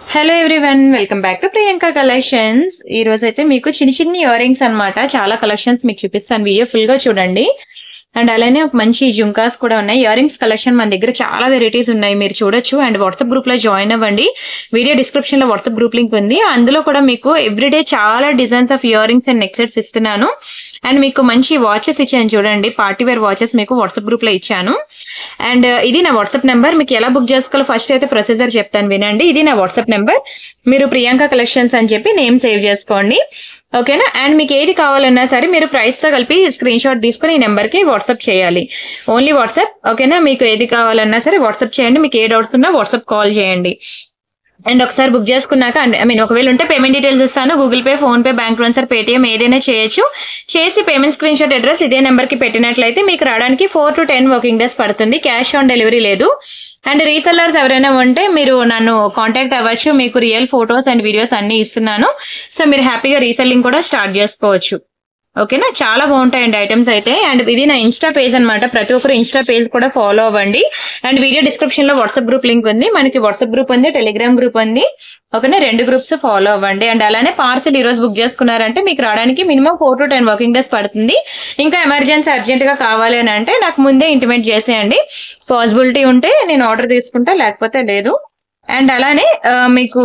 Hello everyone welcome back to Priyanka collections ఈ రోజు అయితే మీకు చిన్న చిన్న ఇయర్ రింగ్స్ అనమాట చాలా కలెక్షన్స్ మీకు చూపిస్తాను వీడియో ఫుల్ గా చూడండి అండ్ అలానే ఒక మంచి జుంకాస్ కూడా ఉన్నాయి ఇయర్ రింగ్స్ కలెక్షన్ మన దగ్గర చాలా వెరైటీస్ ఉన్నాయి మీరు చూడొచ్చు అండ్ వాట్సాప్ గ్రూప్ లో జాయిన్ అవ్వండి వీడియో డిస్క్రిప్షన్ లో వాట్సాప్ గ్రూప్ లింక్ ఉంది అందులో కూడా మీకు ఎవ్రీడే చాలా designs of ear rings and necksets ఇస్తున్నాను అండ్ మీకు మంచి వాచెస్ ఇచ్చాను చూడండి పార్టీ వేర్ వాచెస్ మీకు వాట్సాప్ గ్రూప్ లో ఇచ్చాను అండ్ ఇది నా వాట్సాప్ నెంబర్ మీకు ఎలా బుక్ చేసుకోవాలో ఫస్ట్ అయితే ప్రొసీజర్ చెప్తాను వినండి ఇది నా వాట్సాప్ నెంబర్ మీరు ప్రియాంక కలెక్షన్స్ అని చెప్పి నేమ్ సేవ్ చేసుకోండి ఓకేనా అండ్ మీకు ఏది కావాలన్నా సరే మీరు ప్రైస్ తో కలిపి స్క్రీన్ షాట్ తీసుకుని ఈ నెంబర్ కి వాట్సాప్ చేయాలి ఓన్లీ వాట్సాప్ ఓకేనా మీకు ఏది కావాలన్నా సరే వాట్సాప్ చేయండి మీకు ఏ డౌట్స్ ఉన్నా వాట్సాప్ కాల్ చేయండి అండ్ ఒకసారి బుక్ చేసుకున్నాక ఐ మీన్ ఒకవేళ ఉంటే పేమెంట్ డీటెయిల్స్ ఇస్తాను Google Pay PhonePe bank transfer Paytm ఏదైనా చేయొచ్చు చేసి పేమెంట్ స్క్రీన్ షాట్ అడ్రస్ ఇదే నెంబర్ కి పెట్టినట్లయితే మీకు రావడానికి four to ten working days పడుతుంది క్యాష్ ఆన్ డెలివరీ లేదు అండ్ రీసెల్లర్స్ ఎవరైనా ఉంటే మీరు నన్ను కాంటాక్ట్ అవ్వచ్చు మీకు రియల్ ఫొటోస్ అండ్ వీడియోస్ అన్ని ఇస్తున్నాను సో మీరు హ్యాపీగా రీసెల్లింగ్ కూడా స్టార్ట్ చేసుకోవచ్చు ఓకేనా చాలా బాగుంటాయండి ఐటమ్స్ అయితే అండ్ ఇది నా ఇన్స్టా పేజ్ అన్నమాట ప్రతి ఒక్కరు ఇన్స్టా పేజ్ కూడా ఫాలో అవ్వండి అండ్ వీడియో డిస్క్రిప్షన్ లో వాట్సాప్ గ్రూప్ లింక్ ఉంది మనకి వాట్సాప్ గ్రూప్ ఉంది టెలిగ్రామ్ గ్రూప్ ఉంది ఓకేనా రెండు గ్రూప్స్ ఫాలో అవ్వండి అండ్ అలానే పార్సల్ ఈ రోజు బుక్ చేసుకున్నారంటే మీకు రావడానికి minimum four to ten working days పడుతుంది ఇంకా ఎమర్జెన్సీ అర్జెంట్ గా కావాలి అని అంటే నాకు ముందే ఇంటిమేట్ చేసేయండి పాసిబిలిటీ ఉంటే నేను ఆర్డర్ తీసుకుంటా లేకపోతే లేదు అండ్ అలానే ఆ, మీకు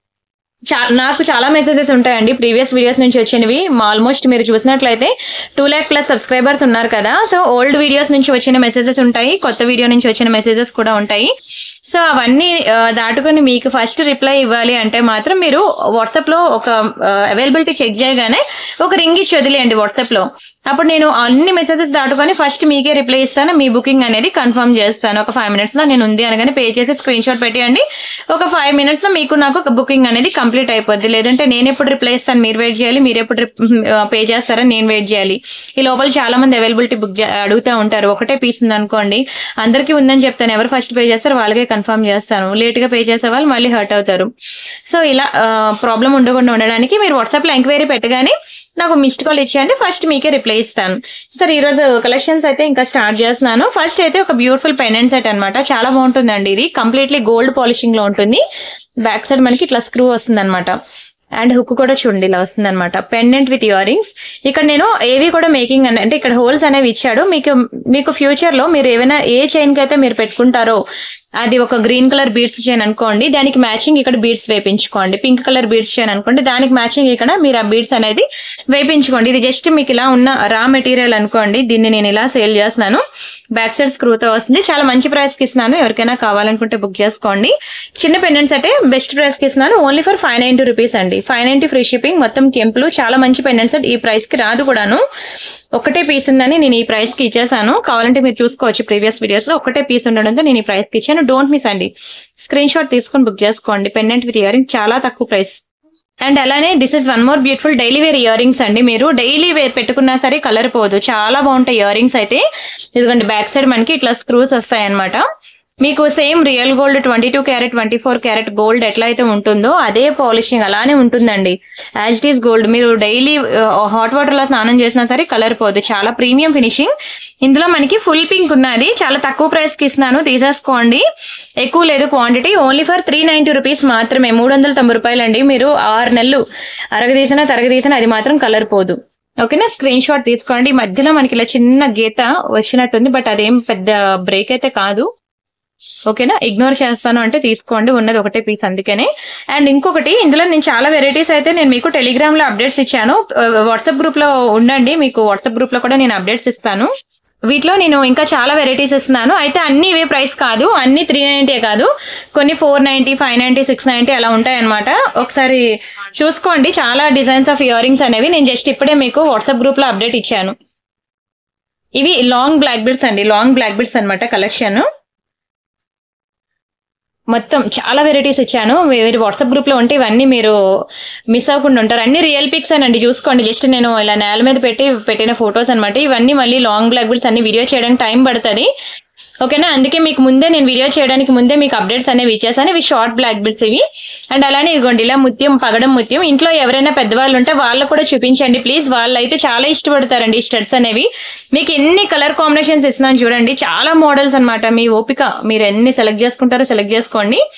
చా- నాకు చాలా మెసేజెస్ ఉంటాయండి ప్రీవియస్ వీడియోస్ నుంచి వచ్చినవి ఆల్మోస్ట్ మీరు చూసినట్లయితే టూ ల్యాక్ ప్లస్ సబ్స్క్రైబర్స్ ఉన్నారు కదా సో ఓల్డ్ వీడియోస్ నుంచి వచ్చిన మెసేజెస్ ఉంటాయి కొత్త వీడియో నుంచి వచ్చిన మెసేజెస్ కూడా ఉంటాయి సో అవన్నీ ఆ, దాటుకొని మీకు ఫస్ట్ రిప్లై ఇవ్వాలి అంటే మాత్రం మీరు వాట్సాప్ లో ఒక అవైలబిలిటీ చెక్ చేయగానే ఒక రింగ్ ఇచ్చి వదిలేయండి వాట్సాప్ లో అప్పుడు నేను అన్ని మెసేజెస్ దాటుకొని ఫస్ట్ మీకే రిప్లై ఇస్తాను మీ బుకింగ్ అనేది కన్ఫర్మ్ చేస్తాను ఒక ఫైవ్ మినిట్స్ లో నేను ఉంది అనగానే పే చేసి స్క్రీన్ షాట్ పెట్టేయండి ఒక ఫైవ్ మినిట్స్ లో మీకు నాకు ఒక బుకింగ్ అనేది కంప్లీట్ అయిపోద్ది లేదంటే నేను ఎప్పుడు రిప్లై ఇస్తాను మీరు వెయిట్ చేయాలి మీరు ఎప్పుడు పే చేస్తారని నేను వెయిట్ చేయాలి ఈ లోపల చాలా మంది అవైలబిలిటీ బుక్ అడుగుతూ ఉంటారు ఒకటే పీస్ ఉంది అనుకోండి అందరికీ ఉందని చెప్తాను ఎవరు ఫస్ట్ పే చేస్తారో వాళ్ళకే కన్ఫర్మ్ చేస్తాను లేట్ గా పే చేసే వాళ్ళు మళ్ళీ హర్ట్ అవుతారు సో ఇలా ప్రాబ్లం ఉండకుండా ఉండడానికి మీరు వాట్సాప్ లో ఎంక్వైరీ పెట్టగానే నాకు మిస్డ్ కాల్ ఇచ్చేయండి ఫస్ట్ మీకే రిప్లై ఇస్తాను సార్ ఈ రోజు కలెక్షన్స్ అయితే ఇంకా స్టార్ట్ చేస్తున్నాను ఫస్ట్ అయితే ఒక బ్యూటిఫుల్ పెండెంట్ సెట్ అన్నమాట చాలా బాగుంటుందండి ఇది కంప్లీట్లీ గోల్డ్ పాలిషింగ్ లో ఉంటుంది బ్యాక్ సైడ్ మనకి ఇట్లా స్క్రూ వస్తుంది అనమాట అండ్ హుక్ కూడా చూడండి ఇలా వస్తుంది అనమాట పెండెంట్ విత్ ఇయర్ రింగ్స్ ఇక్కడ నేను ఏవి కూడా మేకింగ్ అని అంటే ఇక్కడ హోల్స్ అనేవి ఇచ్చాడు మీకు మీకు ఫ్యూచర్ లో మీరు ఏమైనా ఏ చైన్ కి అయితే మీరు పెట్టుకుంటారో అది ఒక గ్రీన్ కలర్ బీడ్స్ చైన్ అనుకోండి దానికి మ్యాచింగ్ ఇక్కడ బీడ్స్ వేపించుకోండి పింక్ కలర్ బీడ్స్ చైన్ అనుకోండి దానికి మ్యాచింగ్ ఇక్కడ మీరు ఆ బీడ్స్ అనేది వేపించుకోండి ఇది జస్ట్ మీకు ఇలా ఉన్న రా మెటీరియల్ అనుకోండి దీన్ని నేను ఇలా సేల్ చేస్తున్నాను బ్యాక్ సైడ్ స్క్రూతో వస్తుంది చాలా మంచి ప్రైస్ కి ఇస్తున్నాను ఎవరికైనా కావాలనుకుంటే బుక్ చేసుకోండి చిన్న పెండెంట్స్ అంటే బెస్ట్ ప్రైస్ కి ఇస్తున్నాను only for five ninety rupees అండి ఫైవ్ నైన్టీ ఫ్రీ షిప్పింగ్ మొత్తం కెంపులు చాలా మంచి పెండెంట్స్ ఈ ప్రైస్ కి రాదు కూడాను ఒకటే పీస్ ఉందని నేను ఈ ప్రైస్ కి ఇచ్చేసాను కావాలంటే మీరు చూసుకోవచ్చు ప్రీవియస్ వీడియోస్ లో ఒకటే పీస్ ఉండడంతో నేను ఈ ప్రైస్ కి ఇచ్చాను డోంట్ మిస్ అండి స్క్రీన్ షాట్ తీసుకొని బుక్ చేసుకోండి పెండెంట్ విత్ ఇయరింగ్ చాలా తక్కువ ప్రైస్ అండ్ అలానే this is one more beautiful daily wear ear rings అండి మీరు డైలీ వేర్ పెట్టుకున్నా సరే కలర్ పోదు చాలా బాగుంటాయి ఇయర్ రింగ్స్ అయితే ఇదిగోండి బ్యాక్ సైడ్ మనకి ఇట్లా స్క్రూస్ వస్తాయి అనమాట మీకు same real gold twenty two carat twenty four carat gold ఎట్లా అయితే ఉంటుందో అదే పాలిషింగ్ అలానే ఉంటుందండి యాజ్ ఇట్ ఈస్ గోల్డ్ మీరు డైలీ హాట్ వాటర్ లో స్నానం చేసినా సరే కలర్ పోదు చాలా ప్రీమియం ఫినిషింగ్ ఇందులో మనకి ఫుల్ పింక్ ఉన్నది చాలా తక్కువ ప్రైస్ కి ఇస్తున్నాను తీసేసుకోండి ఎక్కువ లేదు quantity only for three ninety rupees మాత్రమే మూడు వందల తొంభై రూపాయలండి మీరు ఆరు నెలలు అరగదీసినా తరగదీసినా అది మాత్రం కలర్ పోదు ఓకేనా స్క్రీన్ షాట్ తీసుకోండి ఈ మధ్యలో మనకి ఇలా చిన్న గీత వచ్చినట్టుంది బట్ అదేం పెద్ద బ్రేక్ అయితే కాదు ఓకేనా ఇగ్నోర్ చేస్తాను అంటే తీసుకోండి ఉన్నది ఒకటే పీస్ అందుకనే అండ్ ఇంకొకటి ఇందులో నేను చాలా వెరైటీస్ అయితే నేను మీకు టెలిగ్రామ్ లో అప్డేట్స్ ఇచ్చాను వాట్సాప్ గ్రూప్ లో ఉండండి మీకు వాట్సాప్ గ్రూప్ లో కూడా నేను అప్డేట్స్ ఇస్తాను వీటిలో నేను ఇంకా చాలా వెరైటీస్ ఇస్తున్నాను అయితే అన్ని ఇవే ప్రైస్ కాదు అన్ని త్రీ నైన్టీ కాదు కొన్ని four ninety five ninety six ninety అలా ఉంటాయి అనమాట ఒకసారి చూసుకోండి చాలా డిజైన్స్ ఆఫ్ ఇయర్ రింగ్స్ అనేవి నేను జస్ట్ ఇప్పుడే మీకు వాట్సాప్ గ్రూప్ లో అప్డేట్ ఇచ్చాను ఇవి లాంగ్ బ్లాక్ బిడ్స్ అండి లాంగ్ బ్లాక్ బిడ్స్ అనమాట కలెక్షన్ మొత్తం చాలా వెరైటీస్ ఇచ్చాను మీరు వాట్సాప్ గ్రూప్ లో ఉంటే ఇవన్నీ మీరు మిస్ అవ్వకుండా ఉంటారు అన్ని రియల్ పిక్స్ అండి చూసుకోండి జస్ట్ నేను ఇలా నేల మీద పెట్టి పెట్టిన ఫొటోస్ అనమాట ఇవన్నీ మళ్ళీ లాంగ్ బ్లాక్ బిల్స్ అన్ని వీడియో చేయడానికి టైం పడుతుంది ఓకేనా అందుకే మీకు ముందే నేను వీడియో చేయడానికి ముందే మీకు అప్డేట్స్ అనేవి ఇచ్చేసాను ఇవి షార్ట్ బ్లాక్ బిట్స్ ఇవి అండ్ అలానే ఇదిగోండి ఇలా ముత్యం పగడం ముత్యం ఇంట్లో ఎవరైనా పెద్దవాళ్ళు ఉంటే వాళ్ళకు కూడా చూపించండి ప్లీజ్ వాళ్ళు అయితే చాలా ఇష్టపడతారండి ఈ స్టడ్స్ అనేవి మీకు ఎన్ని కలర్ కాంబినేషన్స్ ఇస్తున్నాను చూడండి చాలా మోడల్స్ అన్నమాట మీ ఓపిక మీరు ఎన్ని సెలెక్ట్ చేసుకుంటారో సెలెక్ట్ చేసుకోండి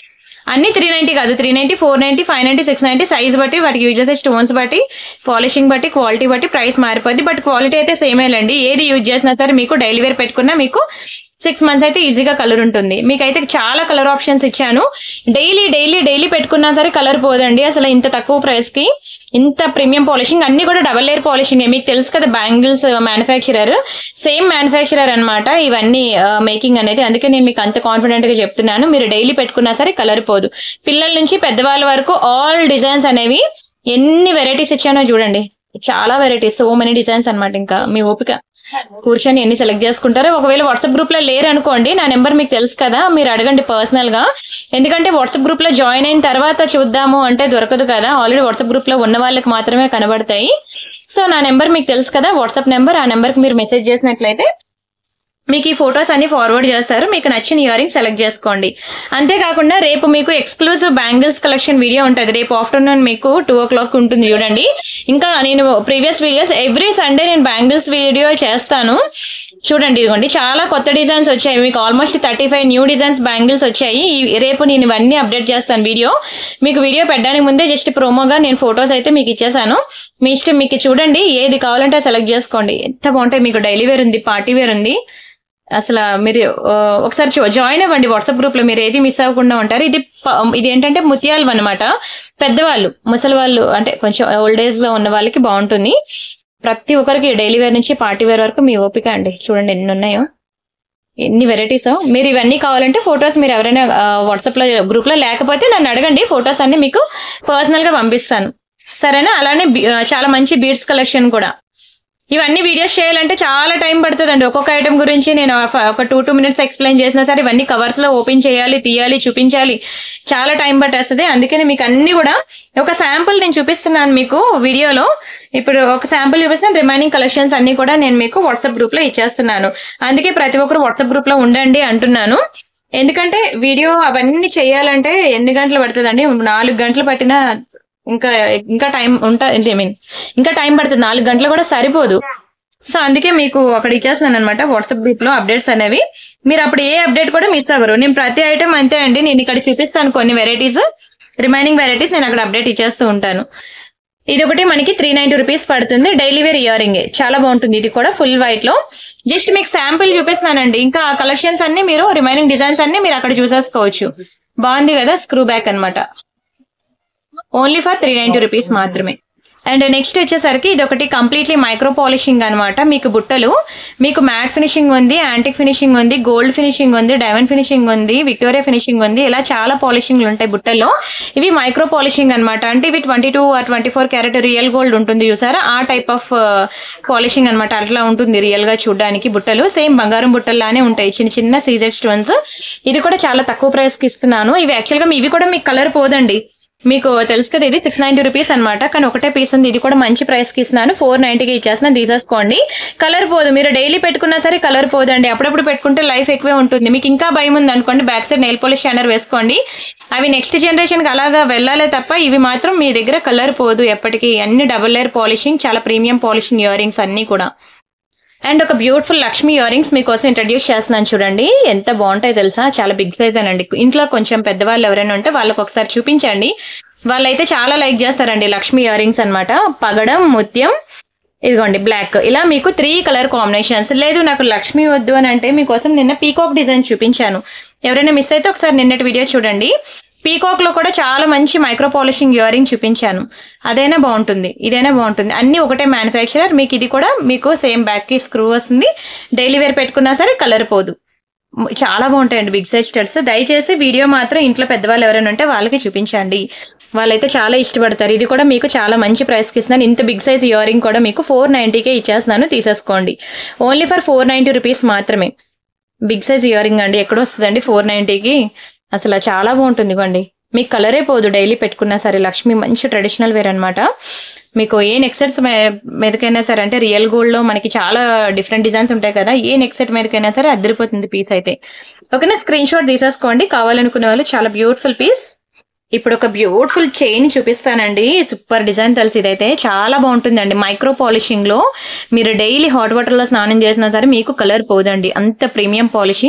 అన్ని త్రీ నైన్టీ కాదు three ninety four ninety five ninety six ninety size బట్టి వాటికి యూజ్ చేసే స్టోన్స్ బట్టి పాలిషింగ్ బట్టి క్వాలిటీ బట్టి ప్రైస్ మారిపోద్ది బట్ క్వాలిటీ అయితే సేమేలండి ఏది యూజ్ చేసినా సరే మీకు డైలీ వేర్ పెట్టుకున్నా మీకు సిక్స్ మంత్స్ అయితే ఈజీగా కలర్ ఉంటుంది మీకైతే చాలా కలర్ ఆప్షన్స్ ఇచ్చాను డైలీ డైలీ డైలీ పెట్టుకున్నా సరే కలర్ పోదండి అసలు ఇంత తక్కువ ప్రైస్ కి ఇంత ప్రీమియం పాలిషింగ్ అన్ని కూడా డబల్ లేయర్ పాలిషింగ్ మీకు తెలుసు కదా బ్యాంగిల్స్ మ్యానుఫ్యాక్చరర్ సేమ్ మ్యానుఫ్యాక్చరర్ అన్నమాట ఇవన్నీ మేకింగ్ అనేది అందుకే నేను మీకు అంత కాన్ఫిడెంట్ గా చెప్తున్నాను మీరు డైలీ పెట్టుకున్నా సరే కలర్ పోదు పిల్లల నుంచి పెద్దవాళ్ళ వరకు ఆల్ డిజైన్స్ అనేవి ఎన్ని వెరైటీస్ ఇచ్చానో చూడండి చాలా వెరైటీస్ సో మెనీ డిజైన్స్ అన్నమాట ఇంకా మీ ఓపిక కూర్చొని ఎన్ని సెలెక్ట్ చేసుకుంటారో ఒకవేళ వాట్సాప్ గ్రూప్ లో లేరు అనుకోండి నా నెంబర్ మీకు తెలుసు కదా మీరు అడగండి పర్సనల్ గా ఎందుకంటే వాట్సాప్ గ్రూప్ లో జాయిన్ అయిన తర్వాత చూద్దాము అంటే దొరకదు కదా ఆల్రెడీ వాట్సాప్ గ్రూప్ లో ఉన్న వాళ్ళకి మాత్రమే కనబడతాయి సో నా నెంబర్ మీకు తెలుసు కదా వాట్సాప్ నెంబర్ ఆ నెంబర్ కి మీరు మెసేజ్ చేసినట్లయితే మీకు ఈ ఫొటోస్ అన్ని ఫార్వర్డ్ చేస్తారు మీకు నచ్చిన ఇయర్ రింగ్ సెలెక్ట్ చేసుకోండి అంతేకాకుండా రేపు మీకు ఎక్స్క్లూజివ్ బ్యాంగిల్స్ కలెక్షన్ వీడియో ఉంటుంది రేపు ఆఫ్టర్నూన్ మీకు టూ ఓ క్లాక్ ఉంటుంది చూడండి ఇంకా నేను ప్రీవియస్ వీడియోస్ ఎవ్రీ సండే నేను బ్యాంగిల్స్ వీడియో చేస్తాను చూడండి ఇదిగోండి చాలా కొత్త డిజైన్స్ వచ్చాయి మీకు almost thirty five new designs bangles వచ్చాయి ఈ- రేపు నేను ఇవన్నీ అప్డేట్ చేస్తాను వీడియో మీకు వీడియో పెట్టడానికి ముందే జస్ట్ ప్రోమోగా నేను ఫొటోస్ అయితే మీకు ఇచ్చేసాను మీ ఇష్టం మీకు చూడండి ఏది కావాలంటే సెలెక్ట్ చేసుకోండి ఎంత బాగుంటాయి మీకు డైలీ వేర్ ఉంది పార్టీ వేర్ ఉంది అసలు మీరు ఆ, ఒకసారి చూ- జాయిన్ అవ్వండి వాట్సాప్ గ్రూప్ లో మీరు ఏది మిస్ అవ్వకుండా ఉంటారు ఇది ప- ఇది ఏంటంటే ముత్యాలు అనమాట పెద్దవాళ్ళు ముసలి వాళ్ళు అంటే కొంచెం ఓల్డ్ ఏజ్ లో ఉన్న వాళ్ళకి బాగుంటుంది ప్రతి ఒక్కరికి డైలీ వేర్ నుంచి పార్టీ వేర్ వరకు మీ ఓపిక అండి చూడండి ఎన్ని ఉన్నాయో ఎన్ని వెరైటీస్ మీరు ఇవన్నీ కావాలంటే ఫొటోస్ మీరు ఎవరైనా వాట్సాప్ లో గ్రూప్ లో లేకపోతే నన్ను అడగండి ఫొటోస్ అన్ని మీకు పర్సనల్ గా పంపిస్తాను సరేనా అలానే బి- ఆ, చాలా మంచి బీడ్స్ కలెక్షన్ కూడా ఇవన్నీ వీడియోస్ చేయాలంటే చాలా టైం పడుతుందండి ఒక్కొక్క ఐటమ్ గురించి నేను ఒక- ఒక టూ టూ మినిట్స్ ఎక్స్ప్లెయిన్ చేసినా సరే ఇవన్నీ కవర్స్ లో ఓపెన్ చేయాలి తీయాలి చూపించాలి చాలా టైం పట్టేస్తుంది అందుకని మీకు అన్ని కూడా ఒక శాంపుల్ నేను చూపిస్తున్నాను మీకు వీడియోలో ఇప్పుడు ఒక శాంపుల్ చూపిస్తాను రిమైనింగ్ కలెక్షన్స్ అన్ని కూడా నేను మీకు వాట్సాప్ గ్రూప్ లో ఇచ్చేస్తున్నాను అందుకే ప్రతి ఒక్కరు వాట్సాప్ గ్రూప్ లో ఉండండి అంటున్నాను ఎందుకంటే వీడియో అవన్నీ చేయాలంటే ఎన్ని గంటలు పడుతుందండి నాలుగు గంటలు పట్టినా ఇంకా ఇంకా టైం ఉంటా ఐ మీన్ ఇంకా టైం పడుతుంది నాలుగు గంటలు కూడా సరిపోదు సో అందుకే మీకు అక్కడ ఇచ్చేస్తున్నాను అనమాట వాట్సాప్ గ్రూప్ లో అప్డేట్స్ అనేవి మీరు అప్పుడు ఏ అప్డేట్ కూడా మిస్ అవ్వరు నేను ప్రతి ఐటమ్ అంతే అండి నేను ఇక్కడ చూపిస్తాను కొన్ని వెరైటీస్ రిమైనింగ్ వెరైటీస్ నేను అక్కడ అప్డేట్ ఇచ్చేస్తూ ఉంటాను ఇది ఒకటి మనకి త్రీ నైన్టీ రూపీస్ పడుతుంది డైలీ వేర్ ఇయర్ రింగ్ చాలా బాగుంటుంది ఇది కూడా ఫుల్ వైట్ లో జస్ట్ మీకు శాంపిల్ చూపిస్తానండి ఇంకా ఆ కలెక్షన్స్ అన్ని మీరు రిమైనింగ్ డిజైన్స్ అన్ని మీరు అక్కడ చూసేసుకోవచ్చు బాగుంది కదా స్క్రూ బ్యాక్ అన్నమాట only for three ninety rupees మాత్రమే అండ్ నెక్స్ట్ వచ్చేసరికి ఇది ఒకటి కంప్లీట్లీ మైక్రో పాలిషింగ్ అనమాట మీకు బుట్టలు మీకు మ్యాట్ ఫినిషింగ్ ఉంది యాంటిక్ ఫినిషింగ్ ఉంది గోల్డ్ ఫినిషింగ్ ఉంది డైమండ్ ఫినిషింగ్ ఉంది విక్టోరియా ఫినిషింగ్ ఉంది ఇలా చాలా పాలిషింగ్లు ఉంటాయి బుట్టల్లో ఇవి మైక్రో పాలిషింగ్ అనమాట అంటే ఇవి twenty two twenty four carat real gold ఉంటుంది చూసారా ఆ టైప్ ఆఫ్ పాలిషింగ్ అనమాట అట్లా ఉంటుంది రియల్ గా చూడడానికి బుట్టలు సేమ్ బంగారం బుట్టల్లానే ఉంటాయి చిన్న చిన్న సీజర్ స్టోన్స్ ఇది కూడా చాలా తక్కువ ప్రైస్ కి ఇస్తున్నాను ఇవి యాక్చువల్ గా ఇవి కూడా మీకు కలర్ పోదండి మీకు తెలుసు కదా ఇది సిక్స్ నైన్టీ రూపీస్ అనమాట కానీ ఒకటే పీస్ ఉంది ఇది కూడా మంచి ప్రైస్ కి ఇస్తున్నాను ఫోర్ నైన్టీకి ఇచ్చేసిన తీసేసుకోండి కలర్ పోదు మీరు డైలీ పెట్టుకున్నా సరే కలర్ పోదండి అప్పుడప్పుడు పెట్టుకుంటే లైఫ్ ఎక్కువే ఉంటుంది మీకు ఇంకా భయం ఉంది అనుకోండి back side nail polish shiner వేసుకోండి అవి నెక్స్ట్ జనరేషన్ కి అలాగా వెళ్ళాలే తప్ప ఇవి మాత్రం మీ దగ్గర కలర్ పోదు ఎప్పటికీ అన్ని డబుల్ లేయర్ పాలిషింగ్ చాలా ప్రీమియం పాలిషింగ్ ఇయర్ రింగ్స్ అన్ని కూడా అండ్ ఒక బ్యూటిఫుల్ లక్ష్మి ఇయర్ రింగ్స్ మీకోసం ఇంట్రడ్యూస్ చేస్తున్నాను చూడండి ఎంత బాగుంటాయి తెలుసా చాలా బిగ్ సైజ్ అనండి ఇంట్లో కొంచెం పెద్దవాళ్ళు ఎవరైనా ఉంటే వాళ్ళకి ఒకసారి చూపించండి వాళ్ళైతే చాలా లైక్ చేస్తారండి లక్ష్మి ఇయర్ రింగ్స్ అనమాట పగడం ముత్యం ఇదిగోండి బ్లాక్ ఇలా మీకు త్రీ కలర్ కాంబినేషన్స్ లేదు నాకు లక్ష్మి వద్దు అని అంటే మీకోసం నిన్న పీకాక్ డిజైన్ చూపించాను ఎవరైనా మిస్ అయితే ఒకసారి నిన్నటి వీడియో చూడండి పీకాక్ లో కూడా చాలా మంచి మైక్రో పాలిషింగ్ ఇయర్ రింగ్ చూపించాను అదైనా బాగుంటుంది ఇదైనా బాగుంటుంది అన్ని ఒకటే మ్యానుఫ్యాక్చరర్ మీకు ఇది కూడా మీకు సేమ్ బ్యాక్ కి స్క్రూ వస్తుంది డైలీ వేర్ పెట్టుకున్నా సరే కలర్ పోదు మ్, చాలా బాగుంటాయండి బిగ్ సైజ్ స్టడ్స్ దయచేసి వీడియో మాత్రం ఇంట్లో పెద్దవాళ్ళు ఎవరైనా ఉంటే వాళ్ళకి చూపించండి వాళ్ళైతే చాలా ఇష్టపడతారు ఇది కూడా మీకు చాలా మంచి ప్రైస్ కి ఇస్తున్నాను ఇంత బిగ్ సైజ్ ఇయర్ రింగ్ కూడా మీకు ఫోర్ నైన్టీకే ఇచ్చేస్తున్నాను తీసేసుకోండి only for four ninety rupees మాత్రమే బిగ్ సైజ్ ఇయర్ రింగ్ అండి ఎక్కడ వస్తుందండి ఫోర్ నైన్టీకి అసలు చాలా బాగుంటుంది ఇవ్వండి మీకు కలరే పోదు డైలీ పెట్టుకున్నా సరే లక్ష్మి మంచి ట్రెడిషనల్ వేర్ అన్నమాట మీకు ఏ నెక్ సెట్స్ మీదకైనా సరే అంటే రియల్ గోల్డ్ లో మనకి చాలా డిఫరెంట్ డిజైన్స్ ఉంటాయి కదా ఏ నెక్ సెట్ మీదకైనా సరే అద్దరిపోతుంది పీస్ అయితే ఓకేనా స్క్రీన్ షాట్ తీసేసుకోండి కావాలనుకునే వాళ్ళు చాలా బ్యూటిఫుల్ పీస్ ఇప్పుడు ఒక బ్యూటిఫుల్ చైన్ చూపిస్తానండి సూపర్ డిజైన్ తెలిసి ఇదైతే చాలా బాగుంటుందండి మైక్రో పాలిషింగ్ లో మీరు డైలీ హాట్ వాటర్ లో స్నానం చేసినా సరే మీకు కలర్ పోదండి అంత ప్రీమియం పాలిషింగ్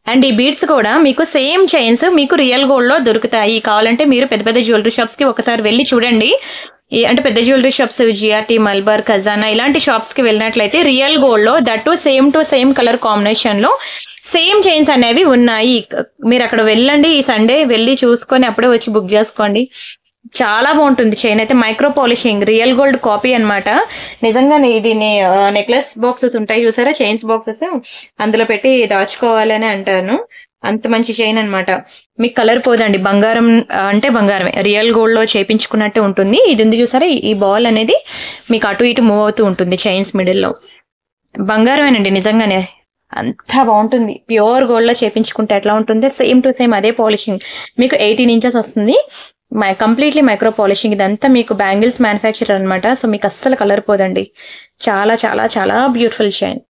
అండ్ ఈ బీడ్స్ కూడా మీకు సేమ్ చైన్స్ మీకు రియల్ గోల్డ్ లో దొరుకుతాయి కావాలంటే మీరు పెద్ద పెద్ద జ్యువెలరీ షాప్స్ కి ఒకసారి వెళ్ళి చూడండి ఈ- అంటే పెద్ద జ్యువెలరీ షాప్స్ జిఆర్టీ మల్బార్ ఖజానా ఇలాంటి షాప్స్ కి వెళ్ళినట్లయితే రియల్ గోల్డ్ లో that to same to same colour combination లో సేమ్ చైన్స్ అనేవి ఉన్నాయి మీరు అక్కడ వెళ్ళండి ఈ సండే వెళ్ళి చూసుకొని అప్పుడే వచ్చి బుక్ చేసుకోండి చాలా బాగుంటుంది చైన్ అయితే micro polishing real gold copy అన్నమాట నిజంగా ఇది నెక్లెస్ బాక్సెస్ ఉంటాయి చూసారా చైన్స్ బాక్సెస్ అందులో పెట్టి దాచుకోవాలని అంటాను అంత మంచి చైన్ అన్నమాట మీకు కలర్ పోదండి బంగారం ఆ, అంటే బంగారమే రియల్ గోల్డ్ లో చేపించుకున్నట్టే ఉంటుంది ఇది ఉంది చూసారా ఈ- ఈ బాల్ అనేది మీకు అటు ఇటు మూవ్ అవుతూ ఉంటుంది చైన్స్ మిడిల్లో బంగారమేనండి నిజంగానే అంతా బాగుంటుంది ప్యూర్ గోల్డ్ లో చేపించుకుంటే ఎట్లా ఉంటుంది సేమ్ టు సేమ్ అదే పాలిషింగ్ మీకు ఎయిటీన్ ఇంచెస్ వస్తుంది మై కంప్లీట్లీ మైక్రో పాలిషింగ్ ఇదంతా మీకు బ్యాంగిల్స్ మ్యానుఫ్యాక్చర్ అన్నమాట సో మీకు అస్సలు కలర్ పోదండి చాలా చాలా చాలా బ్యూటిఫుల్ చైన్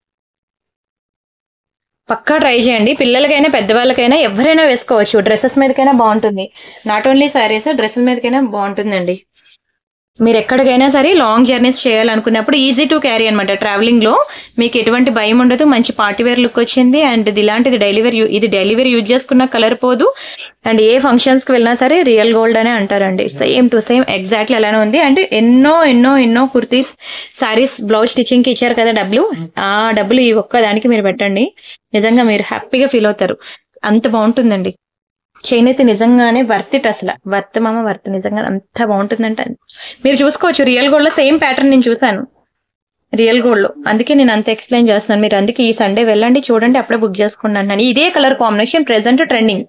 పక్కా ట్రై చేయండి పిల్లలకైనా పెద్దవాళ్ళకైనా ఎవరైనా వేసుకోవచ్చు డ్రెస్సెస్ మీదకైనా బాగుంటుంది నాట్ ఓన్లీ శారీస్ డ్రెస్సుల మీదకైనా బాగుంటుందండి మీరు ఎక్కడికైనా సరే లాంగ్ జర్నీస్ చేయాలనుకున్నప్పుడు ఈజీ టు క్యారీ అనమాట ట్రావెలింగ్ లో మీకు ఎటువంటి భయం ఉండదు మంచి పార్టీ వేర్ లుక్ వచ్చింది అండ్ ఇది ఇలాంటిది డైలీ వేర్ యూ- ఇది డైలీ వేర్ యూజ్ చేసుకున్న కలర్ పోదు అండ్ ఏ ఫంక్షన్స్ కి వెళ్ళినా సరే రియల్ గోల్డ్ అనే అంటారండి సేమ్ టు సేమ్ ఎగ్జాక్ట్లీ అలానే ఉంది అంటే ఎన్నో ఎన్నో ఎన్నో కుర్తీస్ సారీస్ బ్లౌజ్ స్టిచ్చింగ్ కి ఇచ్చారు కదా డబ్బులు ఆ డబ్బులు ఈ ఒక్క దానికి మీరు పెట్టండి నిజంగా మీరు హ్యాపీగా ఫీల్ అవుతారు అంత బాగుంటుందండి చైన్ అయితే నిజంగానే వర్త్ ఇట్ అసలు వర్త్ మామ వర్త్ నిజంగా అంత బాగుంటుందంటే మీరు చూసుకోవచ్చు రియల్ గోల్డ్ లో సేమ్ ప్యాటర్న్ నేను చూసాను రియల్ గోల్డ్ లో అందుకే నేను అంత ఎక్స్ప్లెయిన్ చేస్తున్నాను మీరు అందుకే ఈ సండే వెళ్ళండి చూడండి అప్పుడే బుక్ చేసుకున్నాను ఇదే colour combination present trending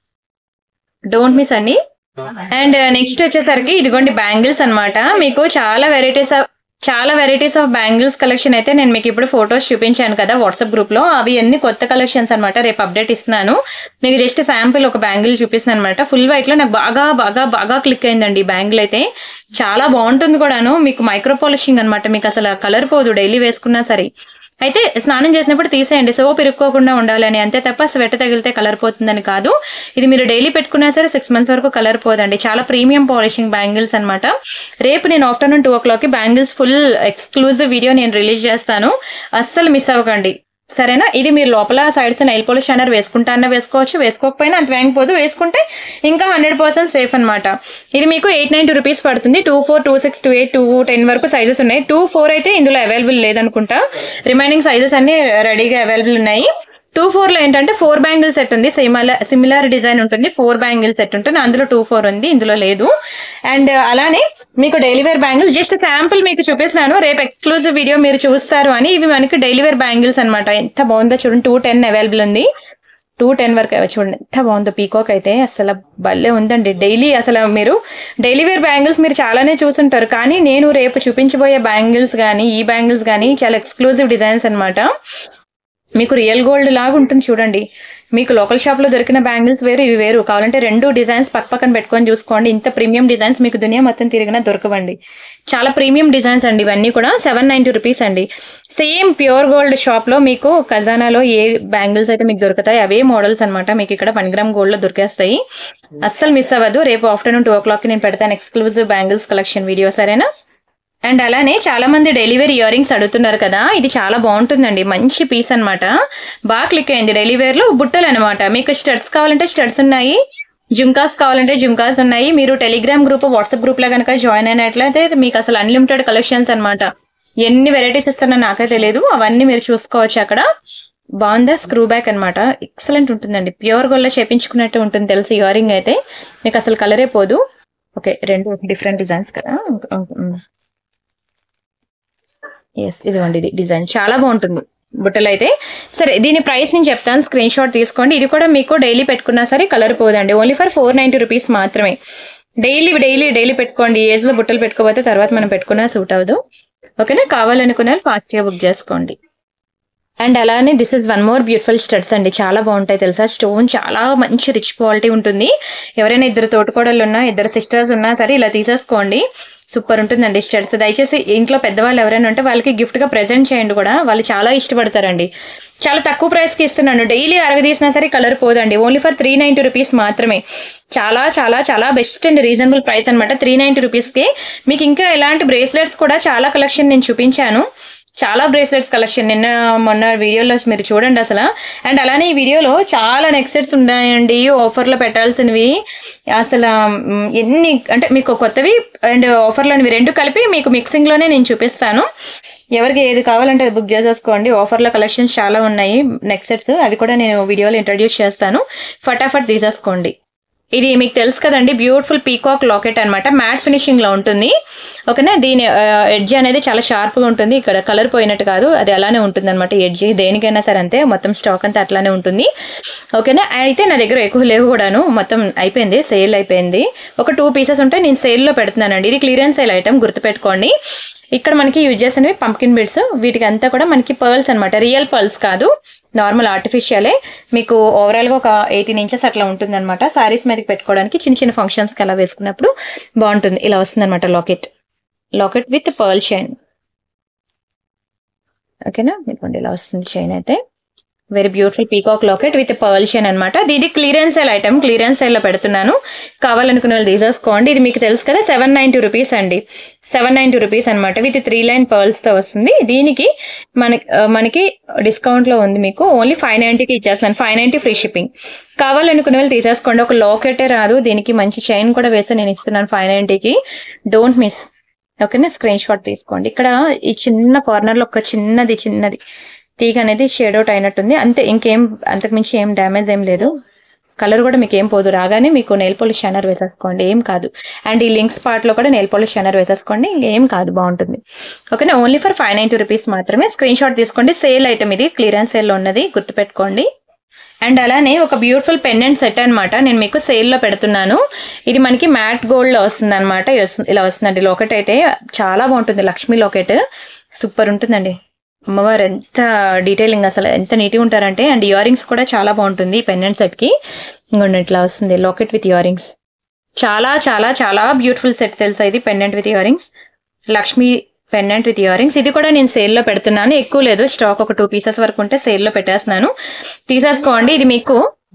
don't miss అండి అండ్ నెక్స్ట్ వచ్చేసరికి ఇదిగోండి బ్యాంగిల్స్ అన్నమాట మీకు చాలా వెరైటీస్ ఆఫ్ చాలా వెరైటీస్ ఆఫ్ బ్యాంగిల్స్ కలెక్షన్ అయితే నేను మీకు ఇప్పుడు ఫొటోస్ చూపించాను కదా వాట్సాప్ గ్రూప్ లో అవి అన్ని కొత్త కలెక్షన్స్ అన్నమాట రేపు అప్డేట్ ఇస్తున్నాను మీకు జస్ట్ శాంపిల్ ఒక బ్యాంగిల్ చూపిస్తాను అనమాట ఫుల్ వైట్ లో నాకు బాగా బాగా బాగా క్లిక్ అయిందండి ఈ బ్యాంగిల్ అయితే చాలా బాగుంటుంది కూడాను మీకు మైక్రో పాలిషింగ్ అనమాట మీకు అసలు కలర్ పోదు డైలీ వేసుకున్నా సరే అయితే స్నానం చేసినప్పుడు తీసేయండి సోప్ ఇరుక్కోకుండా ఉండాలని అంతే తప్ప స్వెట్ తగిలితే కలర్ పోతుందని కాదు ఇది మీరు డైలీ పెట్టుకున్నా సరే సిక్స్ మంత్స్ వరకు కలర్ పోదండి చాలా ప్రీమియం పాలిషింగ్ బ్యాంగిల్స్ అన్నమాట రేపు నేను ఆఫ్టర్నూన్ టూ ఓ క్లాక్ కి బ్యాంగిల్స్ ఫుల్ ఎక్స్క్లూజివ్ వీడియో నేను రిలీజ్ చేస్తాను అస్సలు మిస్ అవ్వకండి సరేనా ఇది మీరు లోపల సైడ్స్ నైల్ పోలిష్ షైనర్ వేసుకుంటా అన్న వేసుకోవచ్చు వేసుకోకపోయినా అంత వేయకపోదు వేసుకుంటే ఇంకా హండ్రెడ్ పర్సెంట్ సేఫ్ అనమాట ఇది మీకు ఎయిట్ నైన్టీ రూపీస్ పడుతుంది two four two six two eight two ten వరకు సైజెస్ ఉన్నాయి టూ ఫోర్ అయితే ఇందులో అవైలబుల్ లేదనుకుంటా రిమైనింగ్ సైజెస్ అన్ని రెడీగా అవైలబుల్ ఉన్నాయి టూ ఫోర్ లో ఏంటంటే ఫోర్ బ్యాంగిల్ సెట్ ఉంది సిమిలర్ సిమిలర్ డిజైన్ ఉంటుంది ఫోర్ బ్యాంగిల్ సెట్ ఉంటుంది అందులో టూ ఫోర్ ఉంది ఇందులో లేదు అండ్ అలానే మీకు daily wear bangles just sample మీకు చూపిస్తున్నాను రేపు ఎక్స్క్లూజివ్ వీడియో మీరు చూస్తారు అని ఇవి మనకి డైలీ వేర్ బ్యాంగిల్స్ అనమాట ఎంత బాగుందో చూడండి టూ టెన్ అవైలబుల్ ఉంది టూ టెన్ వరకు అవి చూడండి ఎంత బాగుందో పీకాక్ అయితే అసలు భలే ఉందండి డైలీ అసలు మీరు డైలీ వేర్ బ్యాంగిల్స్ మీరు చాలానే చూసుంటారు కానీ నేను రేపు చూపించబోయే బ్యాంగిల్స్ కానీ ఈ బ్యాంగిల్స్ కానీ చాలా ఎక్స్క్లూజివ్ డిజైన్స్ అన్నమాట మీకు రియల్ గోల్డ్ లాగా ఉంటుంది చూడండి మీకు లోకల్ షాప్ లో దొరికిన బ్యాంగిల్స్ వేరు ఇవి వేరు కావాలంటే రెండు డిజైన్స్ పక్క పక్కన పెట్టుకొని చూసుకోండి ఇంత ప్రీమియం డిజైన్స్ మీకు దునియా మొత్తం తిరిగినా దొరకవండి చాలా ప్రీమియం డిజైన్స్ అండి ఇవన్నీ కూడా సెవెన్ నైన్టీ రూపీస్ అండి సేమ్ ప్యూర్ గోల్డ్ షాప్ లో మీకు ఖజానాలో ఏ బ్యాంగిల్స్ అయితే మీకు దొరుకుతాయి అవే మోడల్స్ అన్నమాట మీకు ఇక్కడ వన్ గ్రామ్ గోల్డ్ లో దొరికేస్తాయి అస్సలు మిస్ అవ్వదు రేపు ఆఫ్టర్నూన్ టూ ఓ క్లాక్ నేను పెడతాను ఎక్స్క్లూజివ్ బ్యాంగిల్స్ కలెక్షన్ వీడియో సరేనా అండ్ అలానే చాలా మంది డెలివరీ ఇయర్ రింగ్స్ అడుగుతున్నారు కదా ఇది చాలా బాగుంటుందండి మంచి పీస్ అన్నమాట బాగా క్లిక్ అయింది డెలివరీ లో బుట్టలు అనమాట మీకు స్టడ్స్ కావాలంటే స్టడ్స్ ఉన్నాయి జుంకాస్ కావాలంటే జుంకాస్ ఉన్నాయి మీరు టెలిగ్రామ్ గ్రూప్ వాట్సాప్ గ్రూప్ లో కనుక జాయిన్ అయినట్లయితే మీకు అసలు అన్లిమిటెడ్ కలెక్షన్స్ అన్నమాట ఎన్ని వెరైటీస్ ఇస్తానో నాకే తెలియదు అవన్నీ మీరు చూసుకోవచ్చు అక్కడ బాగుందా స్క్రూ బ్యాక్ అనమాట ఎక్సలెంట్ ఉంటుందండి ప్యూర్ గోల్డ్ చేపించుకున్నట్టు ఉంటుంది తెలుసు ఇయర్ రింగ్ అయితే మీకు అసలు కలరే పోదు ఓకే రెండు డిఫరెంట్ డిజైన్స్ కదా ఎస్ ఇదిగోండి ఇది డిజైన్ చాలా బాగుంటుంది బుట్టలు అయితే సరే దీని ప్రైస్ నేను చెప్తాను స్క్రీన్ షాట్ తీసుకోండి ఇది కూడా మీకు డైలీ పెట్టుకున్నా సరే కలర్ పోదండి only for four ninety rupees మాత్రమే డైలీ డైలీ డైలీ పెట్టుకోండి ఏజ్ లో బుట్టలు పెట్టుకోకపోతే తర్వాత మనం పెట్టుకున్నా సూట్ అవ్వదు ఓకేనా కావాలనుకున్న ఫాస్ట్ గా బుక్ చేసుకోండి అండ్ అలానే this is one more beautiful studs అండి చాలా బాగుంటాయి తెలుసా స్టోన్ చాలా మంచి రిచ్ క్వాలిటీ ఉంటుంది ఎవరైనా ఇద్దరు తోటకోడళ్ళు ఉన్నా ఇద్దరు సిస్టర్స్ ఉన్నా సరే ఇలా తీసేసుకోండి సూపర్ ఉంటుందండి స్టడ్స్ దయచేసి ఇంట్లో పెద్దవాళ్ళు ఎవరైనా ఉంటే వాళ్ళకి గిఫ్ట్ గా ప్రెజెంట్ చేయండి కూడా వాళ్ళు చాలా ఇష్టపడతారండి చాలా తక్కువ ప్రైస్ కి ఇస్తున్నాను డైలీ అరగదీసినా సరే కలర్ పోదండి only for three ninety rupees మాత్రమే చాలా చాలా చాలా బెస్ట్ అండ్ రీజనబుల్ ప్రైస్ అనమాట త్రీ నైన్టీ రూపీస్ కి మీకు ఇంకా ఇలాంటి బ్రేస్లెట్స్ కూడా చాలా కలెక్షన్ నేను చూపించాను చాలా బ్రేస్లెట్స్ కలెక్షన్ నిన్న మొన్న వీడియోలో మీరు చూడండి అసలు అండ్ అలానే ఈ వీడియోలో చాలా నెక్ సెట్స్ ఉన్నాయండి ఆఫర్లో పెట్టాల్సినవి అసలు మ్, ఎన్ని అంటే మీకు కొత్తవి అండ్ ఆఫర్లోనివి రెండు కలిపి మీకు మిక్సింగ్లోనే నేను చూపిస్తాను ఎవరికి ఏది కావాలంటే అది బుక్ చేసేసుకోండి ఆఫర్లో కలెక్షన్స్ చాలా ఉన్నాయి నెక్ సెట్స్ అవి కూడా నేను వీడియోలో ఇంట్రడ్యూస్ చేస్తాను ఫటాఫట్ తీసేసుకోండి ఇది మీకు తెలుసు కదండి బ్యూటిఫుల్ పీకాక్ లాకెట్ అన్నమాట మ్యాట్ ఫినిషింగ్ లో ఉంటుంది ఓకేనా దీని ఎడ్జ్ అనేది చాలా షార్ప్ గా ఉంటుంది ఇక్కడ కలర్ పోయినట్టు కాదు అది అలానే ఉంటుంది అనమాట ఎడ్జ్ దేనికైనా సరే అంతే మొత్తం స్టాక్ అంతా అట్లానే ఉంటుంది ఓకేనా అయితే నా దగ్గర ఎక్కువ లేవు కూడాను మొత్తం అయిపోయింది సేల్ అయిపోయింది ఒక టూ పీసెస్ ఉంటే నేను సేల్ లో పెడుతున్నానండి ఇది క్లియరెన్స్ సేల్ ఐటమ్ గుర్తుపెట్టుకోండి ఇక్కడ మనకి యూజ్ చేసినవి పంప్కిన్ బిడ్స్ వీటికి అంతా కూడా మనకి పర్ల్స్ అనమాట రియల్ పర్ల్స్ కాదు నార్మల్ ఆర్టిఫిషియలే మీకు ఓవరాల్ గా ఒక ఎయిటీన్ ఇంచెస్ అట్లా ఉంటుంది అనమాట సారీస్ మీదకి పెట్టుకోవడానికి చిన్న చిన్న ఫంక్షన్స్ కి అలా వేసుకున్నప్పుడు బాగుంటుంది ఇలా వస్తుంది అనమాట locket locket with pearl chain ఓకేనా మీకు ఇలా వస్తుంది చైన్ అయితే very beautiful peacock locket with pearl chain అనమాట ఇది clearance sale item clearance sale లో పెడుతున్నాను కావాలనుకున్న వాళ్ళు తీసేసుకోండి ఇది మీకు తెలుసు కదా సెవెన్ నైన్టీ రూపీస్ అండి సెవెన్ నైన్టీ రూపీస్ అనమాట విత్ త్రీ లైన్ పర్ల్స్ తో వస్తుంది దీనికి మన ఆ, మనకి డిస్కౌంట్ లో ఉంది మీకు ఓన్లీ ఫైవ్ నైన్టీకి ఇచ్చేస్తాను ఫైవ్ నైన్టీ ఫ్రీ షిప్పింగ్ కావాలనుకున్న వాళ్ళు తీసేసుకోండి ఒక లాకెటే రాదు దీనికి మంచి చైన్ కూడా వేసి నేను ఇస్తున్నాను ఫైవ్ నైన్టీకి డోంట్ మిస్ ఓకేనా స్క్రీన్ షాట్ తీసుకోండి ఇక్కడ ఈ చిన్న కార్నర్ లో ఒక చిన్నది చిన్నది తీగ అనేది షేడ్ అవుట్ అయినట్టుంది అంతే ఇంకేం అంతకుమించి ఏం డ్యామేజ్ ఏం లేదు కలర్ కూడా మీకు ఏం పోదు రాగానే మీకు నెయిల్ పాలిష్ షనర్ వేసేసుకోండి ఏం కాదు అండ్ ఈ లింక్స్ పార్ట్ లో కూడా నెయిల్ పాలిష్ షనర్ వేసేసుకోండి ఏం కాదు బాగుంటుంది ఓకేనా only for five ninety rupees మాత్రమే స్క్రీన్ షాట్ తీసుకోండి సేల్ ఐటమ్ ఇది క్లియరెన్స్ సేల్ లో ఉన్నది గుర్తుపెట్టుకోండి అండ్ అలానే ఒక బ్యూటిఫుల్ పెండెంట్ సెట్ అన్నమాట నేను మీకు సేల్ లో పెడుతున్నాను ఇది మనకి మ్యాట్ గోల్డ్ లో వస్తుంది అనమాట ఇలా వస్తుందండి లోకెట్ అయితే చాలా బాగుంటుంది లక్ష్మీ లోకెట్ సూపర్ ఉంటుందండి అమ్మవారు ఎంత డీటెయిలింగ్ అసలు ఎంత నీట్గా ఉంటారంటే అండ్ ఇయర్ రింగ్స్ కూడా చాలా బాగుంటుంది ఈ పెండెంట్ సెట్ కి ఇంకోండి ఇట్లా వస్తుంది లాకెట్ విత్ ఇయర్ రింగ్స్ చాలా చాలా చాలా బ్యూటిఫుల్ సెట్ తెలుసా ఇది pendant with year rings Lakshmi pendant with year rings ఇది కూడా నేను సేల్లో పెడుతున్నాను ఎక్కువ లేదు స్టాక్ ఒక టూ పీసెస్ వరకు ఉంటే సేల్లో పెట్టేస్తున్నాను తీసేసుకోండి ఇది మీకు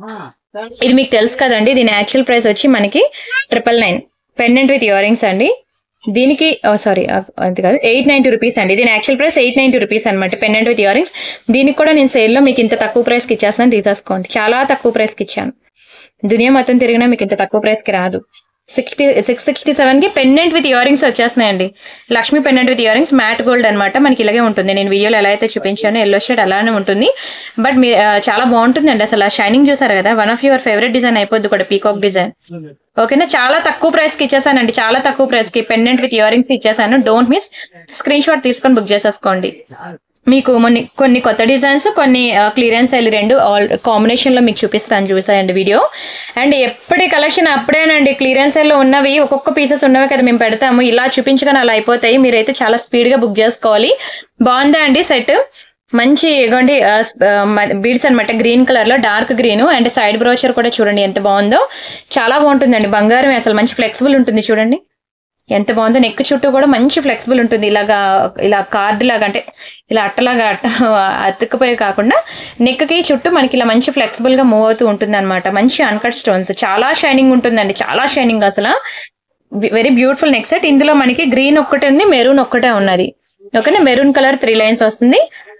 ఇది మీకు తెలుసు కదండి దీని యాక్చువల్ ప్రైస్ వచ్చి మనకి triple nine pendant with year rings అండి దీనికి సారీ అది కాదు ఎయిట్ నైన్టీ రూపీస్ అండి దీని actual price eight ninety rupees అనమాట పెండెంట్ విత్ ఇయర్ రింగ్స్ దీనికి కూడా నేను సేల్లో మీకు ఇంత తక్కువ ప్రైస్కి ఇచ్చేస్తాను తీసేసుకోండి చాలా తక్కువ ప్రైస్కి ఇచ్చాను దునియా మొత్తం తిరిగినా మీకు ఇంత తక్కువ ప్రైస్కి రాదు సిక్స్టీ సిక్స్ సిక్స్టీ సెవెన్ కి పెండెంట్ విత్ ఇయర్ రింగ్స్ వచ్చేస్తున్నాయండి Lakshmi pendant with year earrings matte gold అనమాట మనకి ఇలాగే ఉంటుంది నేను వీడియోలో ఎలా అయితే చూపించానో ఎల్లో షేడ్ అలానే ఉంటుంది బట్ మీరు ఆ, చాలా బాగుంటుందండి అసలు షైనింగ్ చూసారు కదా one of your favourite design అయిపోద్ది కూడా పీకాక్ డిజైన్ ఓకేనా చాలా తక్కువ ప్రైస్ కి ఇచ్చేసానండి చాలా తక్కువ ప్రైస్ కి పెండెంట్ విత్ ఇయర్ రింగ్స్ ఇచ్చేసాను డోంట్ మిస్ స్క్రీన్ షాట్ తీసుకొని బుక్ చేసేసుకోండి మీకు మొన్ని కొన్ని కొత్త డిజైన్స్ కొన్ని క్లియరెన్స్ అయ్యి రెండు ఆల్ కాంబినేషన్ లో మీకు చూపిస్తాను చూసాయండి వీడియో అండ్ ఎప్పటి కలెక్షన్ అప్పుడేనండి క్లియరెన్స్ లో ఉన్నవి ఒక్కొక్క పీసెస్ ఉన్నవి కదా మేము పెడతాము ఇలా చూపించగానే అలా అయిపోతాయి మీరైతే చాలా స్పీడ్ గా బుక్ చేసుకోవాలి బాగుందా అండి సెట్ మంచి ఇగోండి బీడ్స్ అన్నమాట గ్రీన్ కలర్ లో dark green and side brochure కూడా చూడండి ఎంత బాగుందో చాలా బాగుంటుందండి బంగారం అసలు మంచి ఫ్లెక్సిబుల్ ఉంటుంది చూడండి ఎంత బాగుందో నెక్ చుట్టూ కూడా మంచి ఫ్లెక్సిబుల్ ఉంటుంది ఇలాగా ఇలా కార్డు లాగా అంటే ఇలా అట్టలాగా అట్ట అతుక్కుపోయి కాకుండా నెక్ కి చుట్టూ మనకి ఇలా మంచి ఫ్లెక్సిబుల్ గా మూవ్ అవుతూ ఉంటుంది అనమాట మంచి అన్కట్ స్టోన్స్ చాలా షైనింగ్ ఉంటుందండి చాలా షైనింగ్ అసలు వెరీ బ్యూటిఫుల్ నెక్ సెట్ ఇందులో మనకి గ్రీన్ ఒక్కటే ఉంది మెరూన్ ఒక్కటే ఉన్నది ఓకేనా మెరూన్ కలర్ త్రీ లైన్స్ వస్తుంది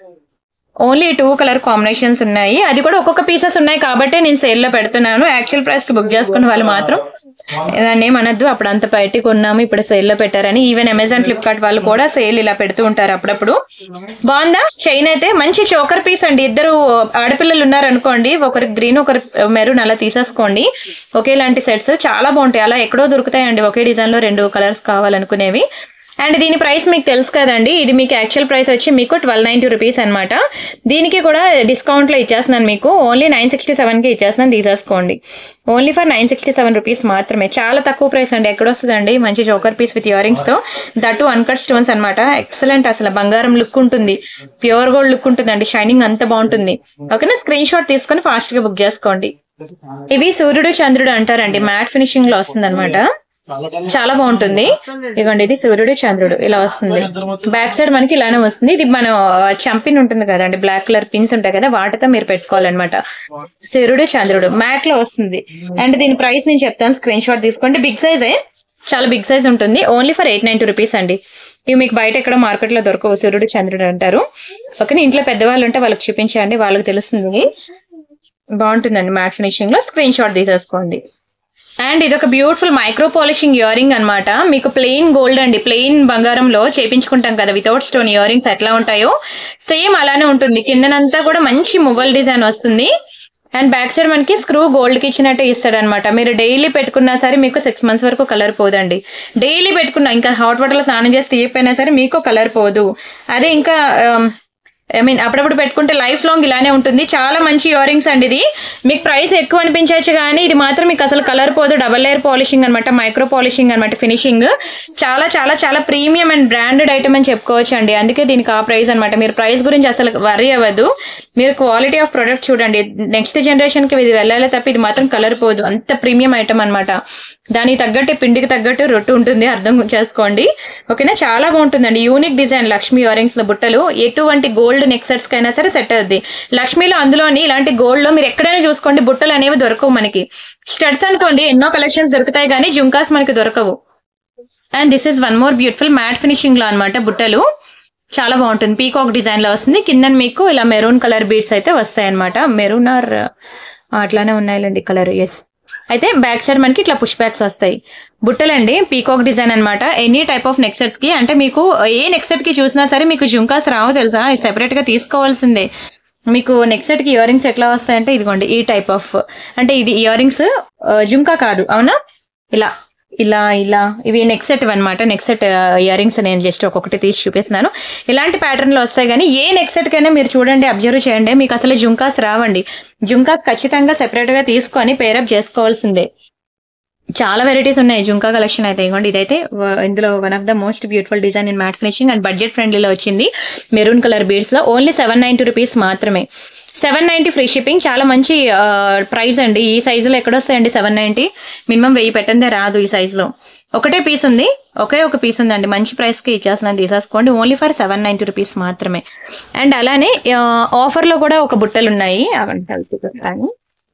ఓన్లీ టూ కలర్ కాంబినేషన్స్ ఉన్నాయి అది కూడా ఒక్కొక్క పీసెస్ ఉన్నాయి కాబట్టి నేను సేల్ లో పెడుతున్నాను యాక్చువల్ ప్రైస్ కి బుక్ చేసుకున్న వాళ్ళు మాత్రం దాన్ని ఏమనద్దు అప్పుడు అంత బయట కొన్నాము ఇప్పుడు సేల్ లో పెట్టారని ఈవెన్ అమెజాన్ ఫ్లిప్కార్ట్ వాళ్ళు కూడా సేల్ ఇలా పెడుతూ ఉంటారు అప్పుడప్పుడు బాగుందా చైన్ అయితే మంచి చోకర్ పీస్ అండి ఇద్దరు ఆడపిల్లలు ఉన్నారు అనుకోండి ఒకరి గ్రీన్ ఒకరి మెరూన్ అలా తీసేసుకోండి ఒకేలాంటి సెట్స్ చాలా బాగుంటాయి అలా ఎక్కడో దొరుకుతాయండి ఒకే డిజైన్ లో రెండు కలర్స్ కావాలనుకునేవి అండ్ దీని ప్రైస్ మీకు తెలుసు కదండి ఇది మీకు యాక్చువల్ ప్రైస్ వచ్చి మీకు ట్వెల్వ్ నైన్టీ రూపీస్ అనమాట దీనికి కూడా డిస్కౌంట్ లో ఇచ్చేస్తున్నాను మీకు ఓన్లీ నైన్ సిక్స్టీ సెవెన్ కి ఇచ్చేస్తున్నాను తీసేసుకోండి only for nine sixty seven rupees మాత్రమే చాలా తక్కువ ప్రైస్ అండి ఎక్కడ వస్తుందండి మంచి జోకర్ పీస్ విత్ ఇయర్ తో దట్టు అన్కట్ స్టోన్స్ అనమాట ఎక్సలెంట్ అసలు బంగారం లుక్ ఉంటుంది ప్యూర్ గోల్డ్ లుక్ ఉంటుందండి షైనింగ్ అంత బాగుంటుంది ఓకేనా స్క్రీన్ షాట్ తీసుకొని ఫాస్ట్ గా బుక్ చేసుకోండి ఇవి సూర్యుడు చంద్రుడు అంటారండి మ్యాట్ ఫినిషింగ్ లో వస్తుంది చాలా బాగుంటుంది ఇదిగోండి ఇది సూర్యుడు చంద్రుడు ఇలా వస్తుంది బ్యాక్ సైడ్ మనకి ఇలానే వస్తుంది ఇది మనం చంపిన్ ఉంటుంది కదండి బ్లాక్ కలర్ పిన్స్ ఉంటాయి కదా వాటితో మీరు పెట్టుకోవాలన్నమాట సూర్యుడు చంద్రుడు మ్యాట్ లో వస్తుంది అండ్ దీని ప్రైస్ నేను చెప్తాను స్క్రీన్ షాట్ తీసుకోండి బిగ్ సైజే చాలా బిగ్ సైజ్ ఉంటుంది only for eight ninety rupees అండి ఇవి మీకు బయట ఎక్కడ మార్కెట్ లో దొరకవు సూర్యుడు చంద్రుడు అంటారు ఓకే ఇంట్లో పెద్దవాళ్ళు ఉంటే వాళ్ళకి చూపించండి వాళ్ళకి తెలుస్తుంది బాగుంటుందండి మ్యాట్ ఫినిషింగ్ లో స్క్రీన్ షాట్ తీసేసుకోండి అండ్ ఇది ఒక beautiful micro polishing earring అనమాట మీకు ప్లెయిన్ గోల్డ్ అండి ప్లెయిన్ బంగారంలో చేపించుకుంటాం కదా వితౌట్ స్టోన్ ఇయర్ రింగ్స్ ఎట్లా ఉంటాయో సేమ్ అలానే ఉంటుంది కిందనంతా కూడా మంచి మువ్వల్ డిజైన్ వస్తుంది అండ్ బ్యాక్ సైడ్ మనకి స్క్రూ గోల్డ్ కి ఇచ్చినట్టే ఇస్తాడు అనమాట మీరు డైలీ పెట్టుకున్నా సరే మీకు సిక్స్ మంత్స్ వరకు కలర్ పోదండి డైలీ పెట్టుకున్నా ఇంకా హాట్ వాటర్ లో స్నానం చేసి తీయపోయినా సరే మీకు కలర్ పోదు అదే ఇంకా ఐ మీన్ అప్పుడప్పుడు పెట్టుకుంటే లైఫ్ లాంగ్ ఇలానే ఉంటుంది చాలా మంచి ఇయర్ రింగ్స్ అండి ఇది మీకు ప్రైస్ ఎక్కువ అనిపించవచ్చు కానీ ఇది మాత్రం మీకు అసలు కలర్ పోదు డబల్ లేయర్ పాలిషింగ్ అనమాట మైక్రో పాలిషింగ్ అనమాట ఫినిషింగ్ చాలా చాలా చాలా ప్రీమియం అండ్ బ్రాండెడ్ ఐటమ్ అని చెప్పుకోవచ్చు అండి అందుకే దీనికి ఆ ప్రైస్ అనమాట మీరు ప్రైస్ గురించి అసలు వరీ అవ్వద్దు మీరు క్వాలిటీ ఆఫ్ ప్రొడక్ట్ చూడండి నెక్స్ట్ జనరేషన్ కి ఇది వెళ్ళాలి తప్ప ఇది మాత్రం కలర్ పోదు అంత ప్రీమియం ఐటమ్ అనమాట దానికి తగ్గట్టు పిండికి తగ్గట్టు రొట్టు ఉంటుంది అర్థం చేసుకోండి ఓకేనా చాలా బాగుంటుందండి unique design Lakshmi earrings లో బుట్టలు ఎటువంటి గోల్డ్ నెక్ సెట్స్ కైనా సరే సెట్ అవుద్ది లక్ష్మీలో అందులోని ఇలాంటి గోల్డ్ లో మీరు ఎక్కడైనా చూసుకోండి బుట్టలు అనేవి దొరకవు మనకి స్టడ్స్ అనుకోండి ఎన్నో కలెక్షన్స్ దొరుకుతాయి కానీ జుంకాస్ మనకి దొరకవు and this is one more beautiful matte finishing లో అనమాట బుట్టలు చాలా బాగుంటుంది పీకాక్ డిజైన్ లో వస్తుంది కింద మీకు ఇలా మెరూన్ కలర్ బీడ్స్ అయితే వస్తాయి అనమాట మెరూన్ ఆర్ అట్లానే ఉన్నాయిలేండి కలర్ ఎస్ అయితే బ్యాక్ సైడ్ మనకి ఇట్లా పుష్ బ్యాక్స్ వస్తాయి బుట్టలండి పీకాక్ డిజైన్ అన్నమాట any type of neck sets కి అంటే మీకు ఏ నెక్ సెట్ కి చూసినా సరే మీకు జుంకాస్ రావు తెలుసా సెపరేట్ గా తీసుకోవాల్సిందే మీకు నెక్ సెట్ కి ఇయర్ రింగ్స్ ఎట్లా వస్తాయంటే ఇదిగోండి ఈ టైప్ ఆఫ్ అంటే ఇది ఇయర్ రింగ్స్ జుంకా కాదు అవునా ఇలా ఇలా ఇలా ఇవి నెక్ సెట్ అనమాట నెక్ సెట్ ఇయర్ రింగ్స్ నేను జస్ట్ ఒక్కొక్కటి తీసి చూపిస్తున్నాను ఇలాంటి ప్యాటర్న్ లో వస్తాయి కానీ ఏ నెక్ సెట్ కైనా మీరు చూడండి అబ్జర్వ్ చేయండి మీకు అసలు జుంకాస్ రావండి జుంకాస్ ఖచ్చితంగా సెపరేట్ గా తీసుకొని పేరప్ చేసుకోవాల్సిందే చాలా వెరైటీస్ ఉన్నాయి జుంకా కలెక్షన్ అయితే ఇవ్వండి ఇదైతే వ- ఇందులో one of the most beautiful design in matte finishing and budget ఫ్రెండ్లీలో వచ్చింది మెరూన్ కలర్ బీడ్స్ లో ఓన్లీ సెవెన్ నైన్టీ రూపీస్ మాత్రమే సెవెన్ నైన్టీ ఫ్రీ షిప్పింగ్ చాలా మంచి ప్రైస్ అండి ఈ సైజులో ఎక్కడొస్తాయండి సెవెన్ నైన్టీ మినిమం వెయ్యి పెట్టందే రాదు ఈ సైజులో ఒకటే పీస్ ఉంది ఒకే ఒక పీస్ ఉందండి మంచి ప్రైస్ కి ఇచ్చేస్తున్నాను తీసేసుకోండి only for seven ninety rupees మాత్రమే అండ్ అలానే ఆఫర్ లో కూడా ఒక బుట్టలు ఉన్నాయి అవంటే అవి చూపిస్తాను.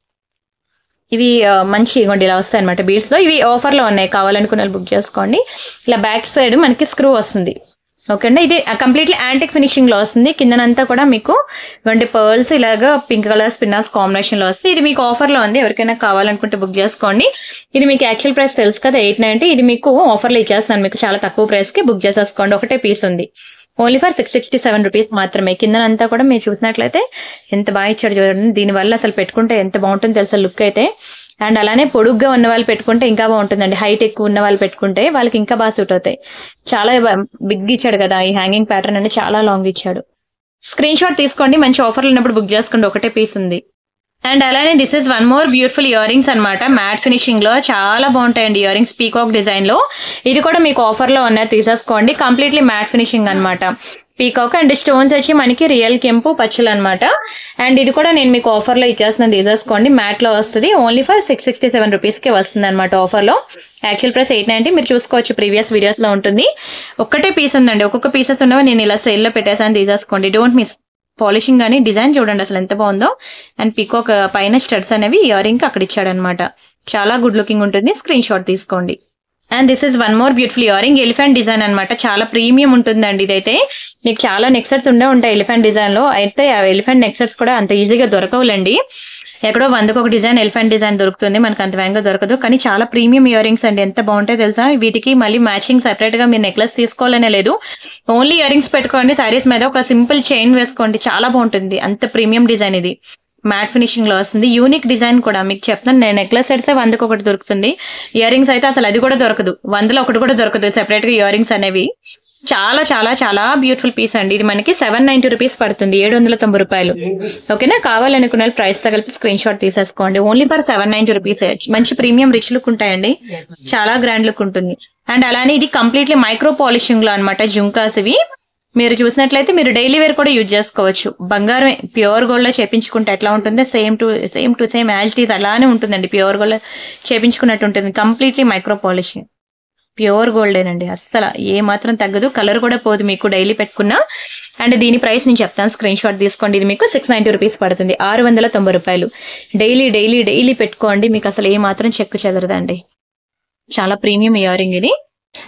ఇవి ఆ, మంచి ఇగోండి ఇలా వస్తాయి అనమాట బీడ్స్ లో ఇవి ఆఫర్ లో ఉన్నాయి కావాలనుకున్న వాళ్ళు బుక్ చేసుకోండి ఇలా బ్యాక్ సైడ్ మనకి స్క్రూ వస్తుంది ఓకే అండి ఇది కంప్లీట్లీ యాంటిక్ ఫినిషింగ్ లో వస్తుంది కిందనంతా కూడా మీకు ఇటువంటి పర్ల్స్ ఇలాగా పింక్ కలర్ స్పిన్నాస్ కాంబినేషన్ లో వస్తుంది ఇది మీకు ఆఫర్ లో ఉంది ఎవరికైనా కావాలనుకుంటే బుక్ చేసుకోండి ఇది మీకు యాక్చువల్ ప్రైస్ తెలుసు కదా ఎయిట్ నైన్టీ ఇది మీకు ఆఫర్ లో ఇచ్చేస్తాను మీకు చాలా తక్కువ ప్రైస్ కి బుక్ చేసేసుకోండి ఒకటే పీస్ ఉంది only for six sixty seven rupees మాత్రమే కిందనంతా కూడా మీరు చూసినట్లయితే ఎంత బాగా ఇచ్చాడు చూడండి దీనివల్ల అసలు పెట్టుకుంటే ఎంత బాగుంటుంది తెలుసా లుక్ అయితే అండ్ అలానే పొడుగ్గా ఉన్న వాళ్ళు పెట్టుకుంటే ఇంకా బాగుంటుందండి హైట్ ఎక్కువ ఉన్న వాళ్ళు పెట్టుకుంటే వాళ్ళకి ఇంకా బాగా సూట్ అవుతాయి చాలా బిగ్ ఇచ్చాడు కదా ఈ హ్యాంగింగ్ ప్యాటర్న్ అంటే చాలా లాంగ్ ఇచ్చాడు స్క్రీన్ షాట్ తీసుకోండి మంచి ఆఫర్లు ఉన్నప్పుడు బుక్ చేసుకోండి ఒకటే పీస్ ఉంది అండ్ అలానే this is one more beautiful earrings అనమాట మ్యాట్ ఫినిషింగ్ లో చాలా బాగుంటాయండి ఇయర్ రింగ్స్ పీకాక్ డిజైన్ లో ఇది కూడా మీకు ఆఫర్ లో ఉన్నది తీసేసుకోండి కంప్లీట్లీ మ్యాట్ ఫినిషింగ్ అన్నమాట పీకాక్ అండ్ స్టోన్స్ వచ్చి మనకి రియల్ కెంపు పచ్చలు అనమాట అండ్ ఇది కూడా నేను మీకు ఆఫర్ లో ఇచ్చేస్తున్నాను తీసేసుకోండి మ్యాట్ లో వస్తుంది only for six sixty seven rupees కి వస్తుంది అనమాట ఆఫర్ లో యాక్చువల్ ప్రైస్ ఎయిట్ నైన్టీ మీరు చూసుకోవచ్చు ప్రీవియస్ వీడియోస్ లో ఉంటుంది ఒక్కటే పీస్ ఉందండి ఒక్కొక్క పీసెస్ ఉన్నవి నేను ఇలా సేల్ లో పెట్టేసాను తీసేసుకోండి డోంట్ మిస్ పాలిషింగ్ కానీ డిజైన్ చూడండి అసలు ఎంత బాగుందో అండ్ పికాక్ పైన స్టడ్స్ అనేవి ఇయర్ రింగ్ అక్కడ ఇచ్చాడు అనమాట చాలా గుడ్ లుకింగ్ ఉంటుంది స్క్రీన్ షాట్ తీసుకోండి and this is one more beautiful earring elephant design అనమాట చాలా ప్రీమియం ఉంటుందండి ఇదైతే మీకు చాలా నెక్సెట్స్ ఉండే ఉంటాయి ఎలిఫెంట్ డిజైన్ లో అయితే ఆ ఎలిఫెంట్ నెక్సెట్స్ కూడా అంత ఈజీగా దొరకవులండి ఎక్కడో వందకు ఒక డిజైన్ ఎలిఫెంట్ డిజైన్ దొరుకుతుంది మనకు అంత వేగంగా దొరకదు కానీ చాలా ప్రీమియం ఇయర్ రింగ్స్ అండి ఎంత బాగుంటాయి తెలుసా వీటికి మళ్ళీ మ్యాచింగ్ సెపరేట్ గా మీరు నెక్లెస్ తీసుకోవాలనే లేదు ఓన్లీ ఇయర్ రింగ్స్ పెట్టుకోండి సారీస్ మీద ఒక సింపుల్ చైన్ వేసుకోండి చాలా బాగుంటుంది అంత ప్రీమియం డిజైన్ ఇది మ్యాట్ ఫినిషింగ్ లో వస్తుంది యూనిక్ డిజైన్ కూడా మీకు చెప్తాను నేను నెక్లెస్ సెట్స్ వందకు ఒకటి దొరుకుతుంది ఇయర్ రింగ్స్ అయితే అసలు అది కూడా దొరకదు వందలో ఒకటి కూడా దొరకదు సెపరేట్ గా ఇయర్ రింగ్స్ అనేవి చాలా చాలా చాలా బ్యూటిఫుల్ పీస్ అండి ఇది మనకి సెవెన్ నైన్టీ రూపీస్ పడుతుంది ఏడు వందల తొంభై రూపాయలు ఓకేనా కావాలనుకున్న ప్రైస్ తో కలిపి స్క్రీన్ షాట్ తీసేసుకోండి only for seven ninety rupees మంచి ప్రీమియం రిచ్ లుక్ ఉంటాయండి చాలా గ్రాండ్ లుక్ ఉంటుంది అండ్ అలానే ఇది కంప్లీట్లీ మైక్రో పాలిషింగ్ లో అనమాట జుంకాస్ ఇవి మీరు చూసినట్లయితే మీరు డైలీ వేర్ కూడా యూజ్ చేసుకోవచ్చు బంగారం ప్యూర్ గోల్డ్ లో చేపించుకుంటే ఎట్లా ఉంటుందో same to same to same as it is అలానే ఉంటుందండి ప్యూర్ గోల్డ్ చేపించుకున్నట్టు ఉంటుంది కంప్లీట్లీ మైక్రో పాలిషింగ్ ప్యూర్ గోల్డేనండి అస్సలు ఏ మాత్రం తగ్గదు కలర్ కూడా పోదు మీకు డైలీ పెట్టుకున్నా అండ్ దీని ప్రైస్ నేను చెప్తాను స్క్రీన్ షాట్ తీసుకోండి ఇది మీకు సిక్స్ నైన్టీ రూపీస్ పడుతుంది ఆరు వందల తొంభై రూపాయలు డైలీ డైలీ డైలీ పెట్టుకోండి మీకు అసలు ఏ మాత్రం చెక్కు చెదరదండి చాలా ప్రీమియం ఇయర్ రింగ్ ఇది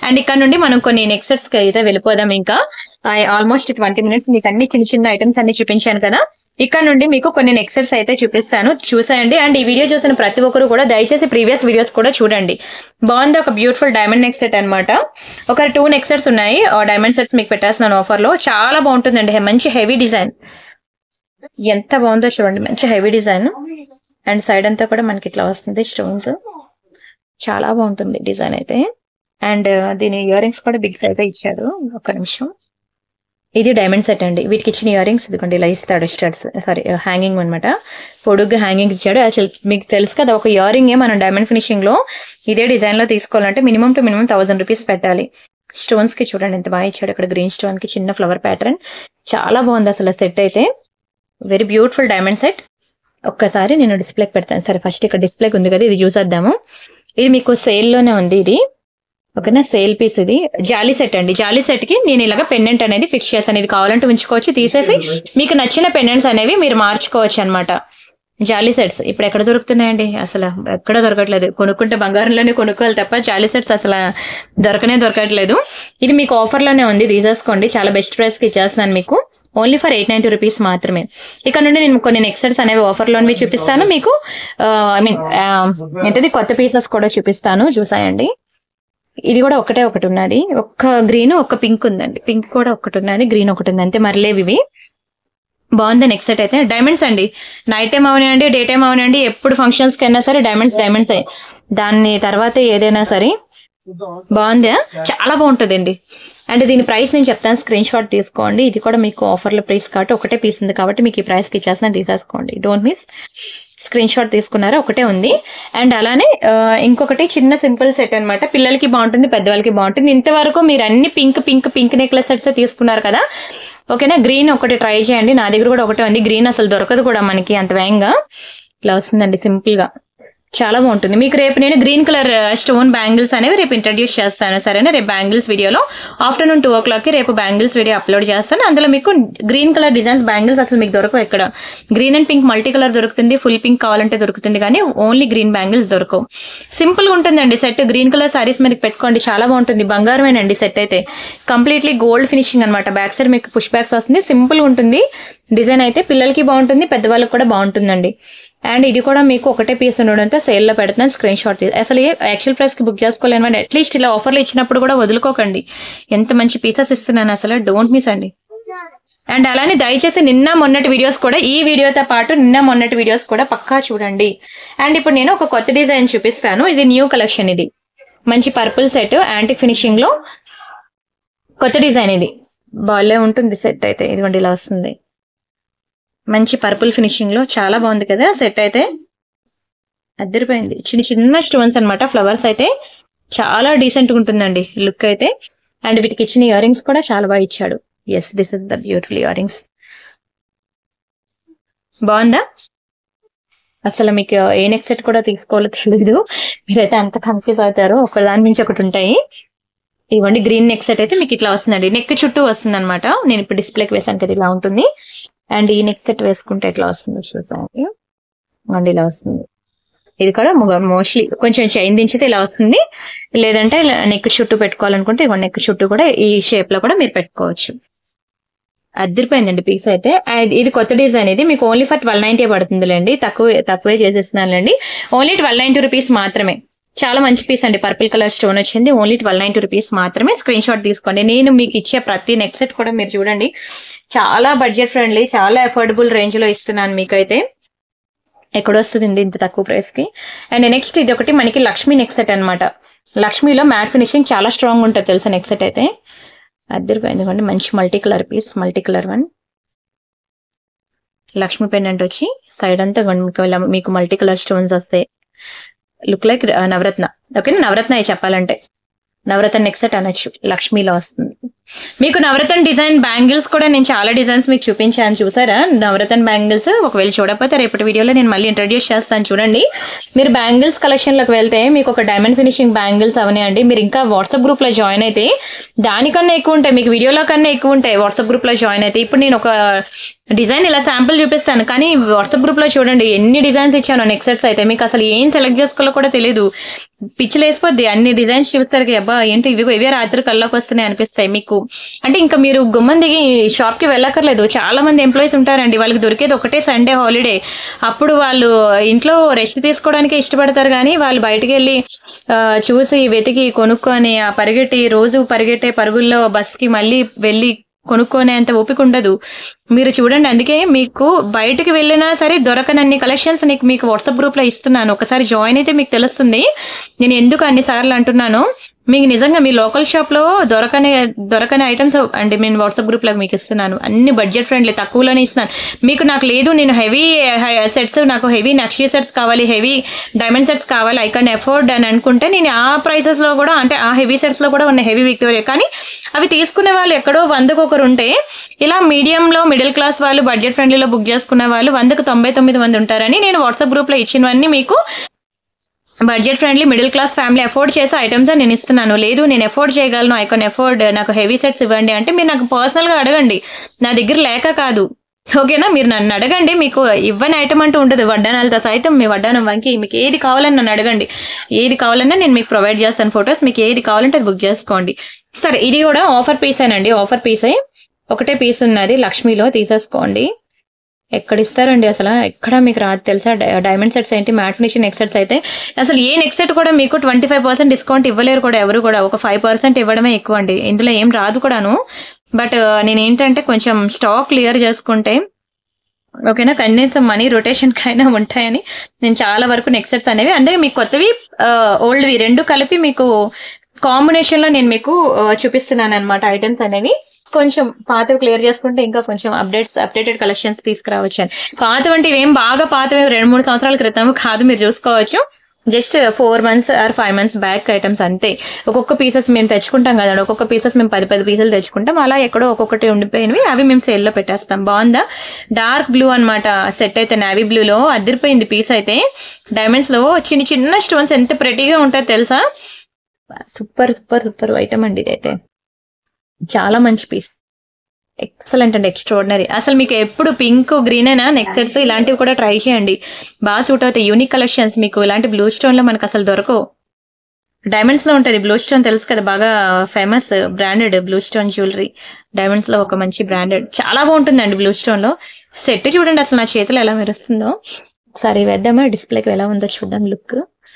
అండ్ ఇక్కడ నుండి మనం కొన్ని నెక్ సెట్స్ కి అయితే వెళ్ళిపోదాం ఇంకా ఆల్మోస్ట్ ట్వంటీ మినిట్స్ మీకు అన్ని చిన్న చిన్న ఐటమ్స్ అన్ని చూపించాను కదా ఇక్కడ నుండి మీకు కొన్ని నెక్ సెట్స్ అయితే చూపిస్తాను చూసేయండి అండ్ ఈ వీడియో చూసిన ప్రతి ఒక్కరు కూడా దయచేసి ప్రీవియస్ వీడియోస్ కూడా చూడండి బాగుంది ఒక బ్యూటిఫుల్ డైమండ్ నెక్ సెట్ అనమాట ఒక టూ నెక్ సెట్స్ ఉన్నాయి ఆ డైమండ్ సెట్స్ మీకు పెట్టేస్తున్నాను ఆఫర్ లో చాలా బాగుంటుందండి హె- మంచి హెవీ డిజైన్ ఎంత బాగుందో చూడండి మంచి హెవీ డిజైన్ అండ్ సైడ్ అంతా కూడా మనకి ఇట్లా వస్తుంది స్టోన్స్ చాలా బాగుంటుంది డిజైన్ అయితే అండ్ దీని ఇయర్ రింగ్స్ కూడా బిగ్ అయితే ఇచ్చారు ఒక్క నిమిషం ఇది డైమండ్ సెట్ అండి వీటికి ఇచ్చిన ఇయర్ రింగ్స్ ఇదిగోండి ఇలా ఇస్తాడు స్టడ్స్ సారీ హ్యాంగింగ్ అనమాట పొడుగ్గా హ్యాంగింగ్ ఇచ్చాడు యాక్చువల్ మీకు తెలుసు కదా ఒక ఇయర్ రింగ్ మనం డైమండ్ ఫినిషింగ్ లో ఇదే డిజైన్ లో తీసుకోవాలంటే minimum to minimum thousand rupees పెట్టాలి స్టోన్స్ కి చూడండి ఎంత బాగా ఇచ్చాడు ఇక్కడ గ్రీన్ స్టోన్ కి చిన్న ఫ్లవర్ ప్యాటర్న్ చాలా బాగుంది అసలు సెట్ అయితే వెరీ బ్యూటిఫుల్ డైమండ్ సెట్ ఒక్కసారి నేను డిస్ప్లేకి పెడతాను సరే ఫస్ట్ ఇక్కడ డిస్ప్లేకి ఉంది కదా ఇది చూసేద్దాము ఇది మీకు సేల్ లోనే ఉంది ఇది ఓకేనా సేల్ పీస్ ఇది జాలీ సెట్ అండి జాలీ సెట్ కి నేను ఇలాగ పెండెంట్ అనేది ఫిక్స్ చేస్తాను ఇది కావాలంటే ఉంచుకోవచ్చు తీసేసి మీకు నచ్చిన పెండెంట్స్ అనేవి మీరు మార్చుకోవచ్చు అన్నమాట జాలీ సెట్స్ ఇప్పుడు ఎక్కడ దొరుకుతున్నాయండి అసలు ఎక్కడ దొరకట్లేదు కొనుక్కుంటే బంగారంలోనే కొనుక్కోవాలి తప్ప జాలీ సెట్స్ అసలు దొరకనే దొరకట్లేదు ఇది మీకు ఆఫర్ లోనే ఉంది తీసేసుకోండి చాలా బెస్ట్ ప్రైస్ కి ఇచ్చేస్తున్నాను మీకు only for eight ninety rupees మాత్రమే ఇక్కడ నుండి నేను కొన్ని నెక్ సెట్స్ అనేవి ఆఫర్ లోనివి చూపిస్తాను మీకు ఐ మీన్ ఏంటది కొత్త పీసెస్ కూడా చూపిస్తాను చూసాయండి ఇది కూడా ఒకటే ఒకటి ఉన్నది ఒక్క గ్రీన్ ఒక్క పింక్ ఉందండి పింక్ కూడా ఒకటి ఉన్నది గ్రీన్ ఒకటి ఉంది అంతే మరలేవి ఇవి బాగుంది నెక్స్ట్ సెట్ అయితే డైమండ్స్ అండి నైట్ టైం అవనివ్వండి డే టైం అవనివ్వండి ఎప్పుడు ఫంక్షన్స్ కి అయినా సరే డైమండ్స్ డైమండ్స్ దాని తర్వాత ఏదైనా సరే బాగుందా చాలా బాగుంటుందండి అండ్ దీని ప్రైస్ నేను చెప్తాను స్క్రీన్ షాట్ తీసుకోండి ఇది కూడా మీకు ఆఫర్లో ప్రైస్ కాబట్టి ఒకటే పీస్ ఉంది కాబట్టి మీకు ఈ ప్రైస్కి ఇచ్చేసిన తీసేసుకోండి డోంట్ మిస్ స్క్రీన్ షాట్ తీసుకున్నారా ఒకటే ఉంది అండ్ అలానే ఆ, ఇంకొకటి చిన్న సింపుల్ సెట్ అన్నమాట పిల్లలకి బాగుంటుంది పెద్దవాళ్ళకి బాగుంటుంది ఇంతవరకు మీరు అన్ని pink pink pink necklace sets తీసుకున్నారు కదా ఓకేనా గ్రీన్ ఒకటి ట్రై చేయండి నా దగ్గర కూడా ఒకటే ఉంది గ్రీన్ అసలు దొరకదు కూడా మనకి అంత వేగంగా ఇట్లా వస్తుందండి సింపుల్ గా చాలా బాగుంటుంది మీకు రేపు నేను గ్రీన్ కలర్ స్టోన్ బ్యాంగిల్స్ అనేవి రేపు ఇంట్రడ్యూస్ చేస్తాను సరేనా రేపు బ్యాంగిల్స్ వీడియోలో ఆఫ్టర్నూన్ టూ ఓ క్లాక్ కి రేపు బ్యాంగిల్స్ వీడియో అప్లోడ్ చేస్తాను అందులో మీకు గ్రీన్ కలర్ డిజైన్స్ బ్యాంగిల్స్ అసలు మీకు దొరకవు ఎక్కడ green and pink multi colour దొరుకుతుంది ఫుల్ పింక్ కావాలంటే దొరుకుతుంది కానీ ఓన్లీ గ్రీన్ బ్యాంగిల్స్ దొరకవు సింపుల్ గా ఉంటుందండి సెట్ గ్రీన్ కలర్ సారీస్ మీదకి పెట్టుకోండి చాలా బాగుంటుంది బంగారమేనండి సెట్ అయితే కంప్లీట్లీ గోల్డ్ ఫినిషింగ్ అనమాట బ్యాక్ సైడ్ మీకు పుష్ బ్యాక్స్ వస్తుంది సింపుల్ గా ఉంటుంది డిజైన్ అయితే పిల్లలకి బాగుంటుంది పెద్దవాళ్ళకి కూడా బాగుంటుందండి అండ్ ఇది కూడా మీకు ఒకటే పీస్ ఉండడంతో సేల్ లో పెడుతున్నాను స్క్రీన్ షాట్ తీసి అసలు ఏ యాక్చువల్ ప్రైస్ కి బుక్ చేసుకోలేను అట్లీస్ట్ ఇలా ఆఫర్లు ఇచ్చినప్పుడు కూడా వదులుకోకండి ఎంత మంచి పీసెస్ ఇస్తున్నాను అసలు డోంట్ మిస్ అండి అండ్ అలానే దయచేసి నిన్న మొన్నటి వీడియోస్ కూడా ఈ వీడియోతో పాటు నిన్న మొన్నటి వీడియోస్ కూడా పక్కా చూడండి అండ్ ఇప్పుడు నేను ఒక కొత్త డిజైన్ చూపిస్తాను ఇది న్యూ కలెక్షన్ ఇది మంచి పర్పుల్ సెట్ యాంటిక్ ఫినిషింగ్ లో కొత్త డిజైన్ ఇది బాగాలే ఉంటుంది సెట్ అయితే ఇదిగోండి ఇలా వస్తుంది మంచి పర్పుల్ ఫినిషింగ్ లో చాలా బాగుంది కదా సెట్ అయితే అద్దరిపోయింది చిన్న చిన్న స్టోన్స్ అన్నమాట ఫ్లవర్స్ అయితే చాలా డీసెంట్ గా ఉంటుందండి లుక్ అయితే అండ్ వీటికి ఇచ్చిన ఇయర్ రింగ్స్ కూడా చాలా బాగా ఇచ్చాడు yes this is the beautiful earrings బాగుందా అసలు మీకు ఏ నెక్ సెట్ కూడా తీసుకోవాలో తెలీదు మీరైతే అంత కన్ఫ్యూజ్ అవుతారు ఒకదాని మించి ఒకటి ఉంటాయి ఇవ్వండి గ్రీన్ నెక్ సెట్ అయితే మీకు ఇట్లా వస్తుందండి నెక్ చుట్టూ వస్తుంది అనమాట నేను ఇప్పుడు డిస్ప్లేకి వేసాను కదా ఇలా ఉంటుంది అండ్ ఈ నెక్ సెట్ వేసుకుంటే ఎట్లా వస్తుందో చూసాను అండ్ ఇలా వస్తుంది ఇది కూడా మోస్ట్లీ కొంచెం చైన్ దించితే ఇలా వస్తుంది లేదంటే నెక్ చుట్టూ పెట్టుకోవాలనుకుంటే ఇవ్వండి నెక్ చుట్టూ కూడా ఈ షేప్ లో కూడా మీరు పెట్టుకోవచ్చు అద్దరిపోయిందండి పీస్ అయితే అండ్ ఇది కొత్త డిజైన్ ఇది మీకు ఓన్లీ ఫర్ ట్వెల్వ్ నైన్టీ పడుతుందిలేండి తక్కువ తక్కువే చేసేస్తున్నానులేండి ఓన్లీ ట్వెల్వ్ నైన్టీ రూపీస్ మాత్రమే చాలా మంచి పీస్ అండి పర్పుల్ కలర్ స్టోన్ వచ్చింది ఓన్లీ ట్వెల్వ్ నైన్టీ రూపీస్ మాత్రమే స్క్రీన్ షాట్ తీసుకోండి నేను మీకు ఇచ్చే ప్రతి నెక్ సెట్ కూడా మీరు చూడండి చాలా బడ్జెట్ ఫ్రెండ్లీ చాలా అఫోర్డబుల్ రేంజ్ లో ఇస్తున్నాను మీకైతే ఎక్కడ వస్తుంది ఇంత తక్కువ ప్రైస్ కి అండ్ నెక్స్ట్ ఇది ఒకటి మనకి లక్ష్మీ నెక్ సెట్ అనమాట లక్ష్మీలో మ్యాట్ ఫినిషింగ్ చాలా స్ట్రాంగ్ ఉంటుంది తెలుసా నెక్ సెట్ అయితే అద్దరిపోయింది ఎందుకంటే మంచి multi colour piece multi colour one Lakshmi pendant వచ్చి సైడ్ అంతా ఇగోండి మీకు ఇలా మీకు మల్టీ కలర్ స్టోన్స్ వస్తాయి look like navaratna okay navaratna అయి చెప్పాలంటే నవరత్న నెక్ సెట్ అనొచ్చు లక్ష్మీలో వస్తుంది మీకు నవరత్న డిజైన్ బ్యాంగిల్స్ కూడా నేను చాలా డిజైన్స్ మీకు చూపించాను చూసారా నవరత్న బ్యాంగిల్స్ ఒకవేళ చూడకపోతే రేపటి వీడియోలో నేను మళ్ళీ ఇంట్రడ్యూస్ చేస్తాను చూడండి మీరు బ్యాంగిల్స్ కలెక్షన్ లోకి వెళ్తే మీకు ఒక డైమండ్ ఫినిషింగ్ బ్యాంగిల్స్ అవనాయండి మీరు ఇంకా వాట్సాప్ గ్రూప్ లో జాయిన్ అయితే దానికన్నా ఎక్కువ ఉంటాయి మీకు వీడియోలో కన్నా ఎక్కువ ఉంటాయి వాట్సాప్ గ్రూప్ లో జాయిన్ అయితే ఇప్పుడు నేను ఒక డిజైన్ ఇలా శాంపుల్ చూపిస్తాను కానీ వాట్సాప్ గ్రూప్ లో చూడండి ఎన్ని డిజైన్స్ ఇచ్చాను నెక్స్ట్ సెట్స్ అయితే మీకు అసలు ఏం సెలెక్ట్ చేసుకోవాలో కూడా తెలియదు పిచ్చిలు వేసిపోద్ది అన్ని డిజైన్స్ చూస్తారు అబ్బా ఏంటి ఇవి ఇవే రాత్రి కల్లోకి వస్తున్నాయి అనిపిస్తాయి మీకు అంటే ఇంకా మీరు గుమ్మం దిగి షాప్ కి వెళ్ళక్కర్లేదు చాలా మంది ఎంప్లాయీస్ ఉంటారండి వాళ్ళకి దొరికేది ఒకటే సండే హాలిడే అప్పుడు వాళ్ళు ఇంట్లో రెస్ట్ తీసుకోవడానికి ఇష్టపడతారు కానీ వాళ్ళు బయటికి వెళ్ళి ఆ, చూసి వెతికి కొనుక్కొని ఆ పరిగెట్టి రోజు పరిగెట్టే పరుగుల్లో బస్ కి మళ్ళీ వెళ్ళి కొనుక్కునే అంత ఓపిక ఉండదు మీరు చూడండి అందుకే మీకు బయటకు వెళ్ళినా సరే దొరకనన్ని కలెక్షన్స్ నీకు మీకు వాట్సాప్ గ్రూప్ లో ఇస్తున్నాను ఒకసారి జాయిన్ అయితే మీకు తెలుస్తుంది నేను ఎందుకు అన్ని సార్లు అంటున్నాను మీకు నిజంగా మీ లోకల్ షాప్ లో దొరకని దొరకని ఐటమ్స్ అండి నేను వాట్సాప్ గ్రూప్ లో మీకు ఇస్తున్నాను అన్ని బడ్జెట్ ఫ్రెండ్లీ తక్కువలోనే ఇస్తున్నాను మీకు నాకు లేదు నేను హెవీ సెట్స్ నాకు హెవీ నక్షీ సెట్స్ కావాలి హెవీ డైమండ్ సెట్స్ కావాలి ఐ కెన్ ఎఫోర్డ్ అని అనుకుంటే నేను ఆ ప్రైసెస్ లో కూడా అంటే ఆ హెవీ సెట్స్ లో కూడా ఉన్న హెవీ విక్టోరియా కానీ అవి తీసుకునే వాళ్ళు ఎక్కడో వందకు ఒకరు ఉంటే ఇలా మీడియం లో మిడిల్ క్లాస్ వాళ్ళు బడ్జెట్ ఫ్రెండ్లీలో బుక్ చేసుకునే వాళ్ళు వందకు తొంభై తొమ్మిది మంది ఉంటారని నేను వాట్సాప్ గ్రూప్ లో ఇచ్చినవన్నీ మీకు budget friendly middle class family afford చేసే ఐటమ్స్ నేను ఇస్తున్నాను లేదు నేను అఫోర్డ్ చేయగలను ఐ కెన్ అఫోర్డ్ నాకు హెవీ సెట్స్ ఇవ్వండి అంటే మీరు నాకు పర్సనల్ గా అడగండి నా దగ్గర లేక కాదు ఓకేనా మీరు నన్ను అడగండి మీకు ఇవ్వని ఐటమ్ అంటూ ఉంటుంది వడ్డానాలతో సైతం మీ వడ్డానం వంకి మీకు ఏది కావాలని నన్ను అడగండి ఏది కావాలన్నా నేను మీకు ప్రొవైడ్ చేస్తాను ఫొటోస్ మీకు ఏది కావాలంటే అది బుక్ చేసుకోండి సరే ఇది కూడా ఆఫర్ పీసేనండి ఆఫర్ పీసే ఒకటే పీస్ ఉన్నది లక్ష్మీలో తీసేసుకోండి ఎక్కడ ఇస్తారండి అసలు ఎక్కడ మీకు రాదు తెలుసా డై- డైమండ్ సెట్స్ ఏంటి మ్యాట్ ఫినిషింగ్ నెక్ సెట్స్ అయితే అసలు ఏ నెక్ సెట్ కూడా మీకు ట్వంటీ ఫైవ్ పర్సెంట్ డిస్కౌంట్ ఇవ్వలేరు కూడా ఎవరు కూడా ఒక ఫైవ్ పర్సెంట్ ఇవ్వడమే ఎక్కువ అండి ఇందులో ఏం రాదు కూడాను బట్ నేను ఏంటంటే కొంచెం స్టాక్ క్లియర్ చేసుకుంటే ఓకేనా కనీసం మనీ రొటేషన్ కైనా ఉంటాయని నేను చాలా వరకు నెక్ సెట్స్ అనేవి అంటే మీకు కొత్తవి ఓల్డ్వి రెండు కలిపి మీకు కాంబినేషన్ లో నేను మీకు ఆ, చూపిస్తున్నాను అనమాట ఐటమ్స్ అనేవి కొంచెం పాతవి క్లియర్ చేసుకుంటే ఇంకా కొంచెం అప్డేట్స్ అప్డేటెడ్ కలెక్షన్స్ తీసుకురావచ్చు అని పాతవి అంటే ఇవేం బాగా పాతవి రెండు మూడు సంవత్సరాల క్రితం కాదు మీరు చూసుకోవచ్చు just four months or five months back items అంతే ఒక్కొక్క పీసెస్ మేము తెచ్చుకుంటాం కదండి ఒక్కొక్క పీసెస్ మేము పది పది పీసులు తెచ్చుకుంటాం అలా ఎక్కడో ఒక్కొక్కటి ఉండిపోయినవి అవి మేము సేల్ లో పెట్టేస్తాం బాగుందా డార్క్ బ్లూ అన్నమాట సెట్ అయితే నావీ బ్లూలో అదిరిపోయింది పీస్ అయితే డైమండ్స్ లో చిన్న చిన్న స్టోన్స్ ఎంత ప్రెటీగా ఉంటాయో తెలుసా సూపర్ సూపర్ సూపర్ ఐటమ్ అండి ఇదైతే చాలా మంచి పీస్ ఎక్సలెంట్ అండి ఎక్స్ట్రాడినరీ అసలు మీకు ఎప్పుడు పింక్ గ్రీన్ అయినా నెక్సెట్స్ ఇలాంటివి కూడా ట్రై చేయండి బాగా సూట్ అవుతాయి యూనిక్ కలెక్షన్స్ మీకు ఇలాంటి బ్లూ స్టోన్ లో మనకు అసలు దొరకవు డైమండ్స్ లో ఉంటది బ్లూ స్టోన్ తెలుసు కదా బాగా famous branded blue stone jewellery diamonds లో ఒక మంచి బ్రాండెడ్ చాలా బాగుంటుందండి బ్లూ స్టోన్ లో సెట్ చూడండి అసలు నా చేతిలో ఎలా మెరుస్తుందో ఒకసారి వేద్దామా డిస్ప్లేకి ఎలా ఉందో చూద్దాం లుక్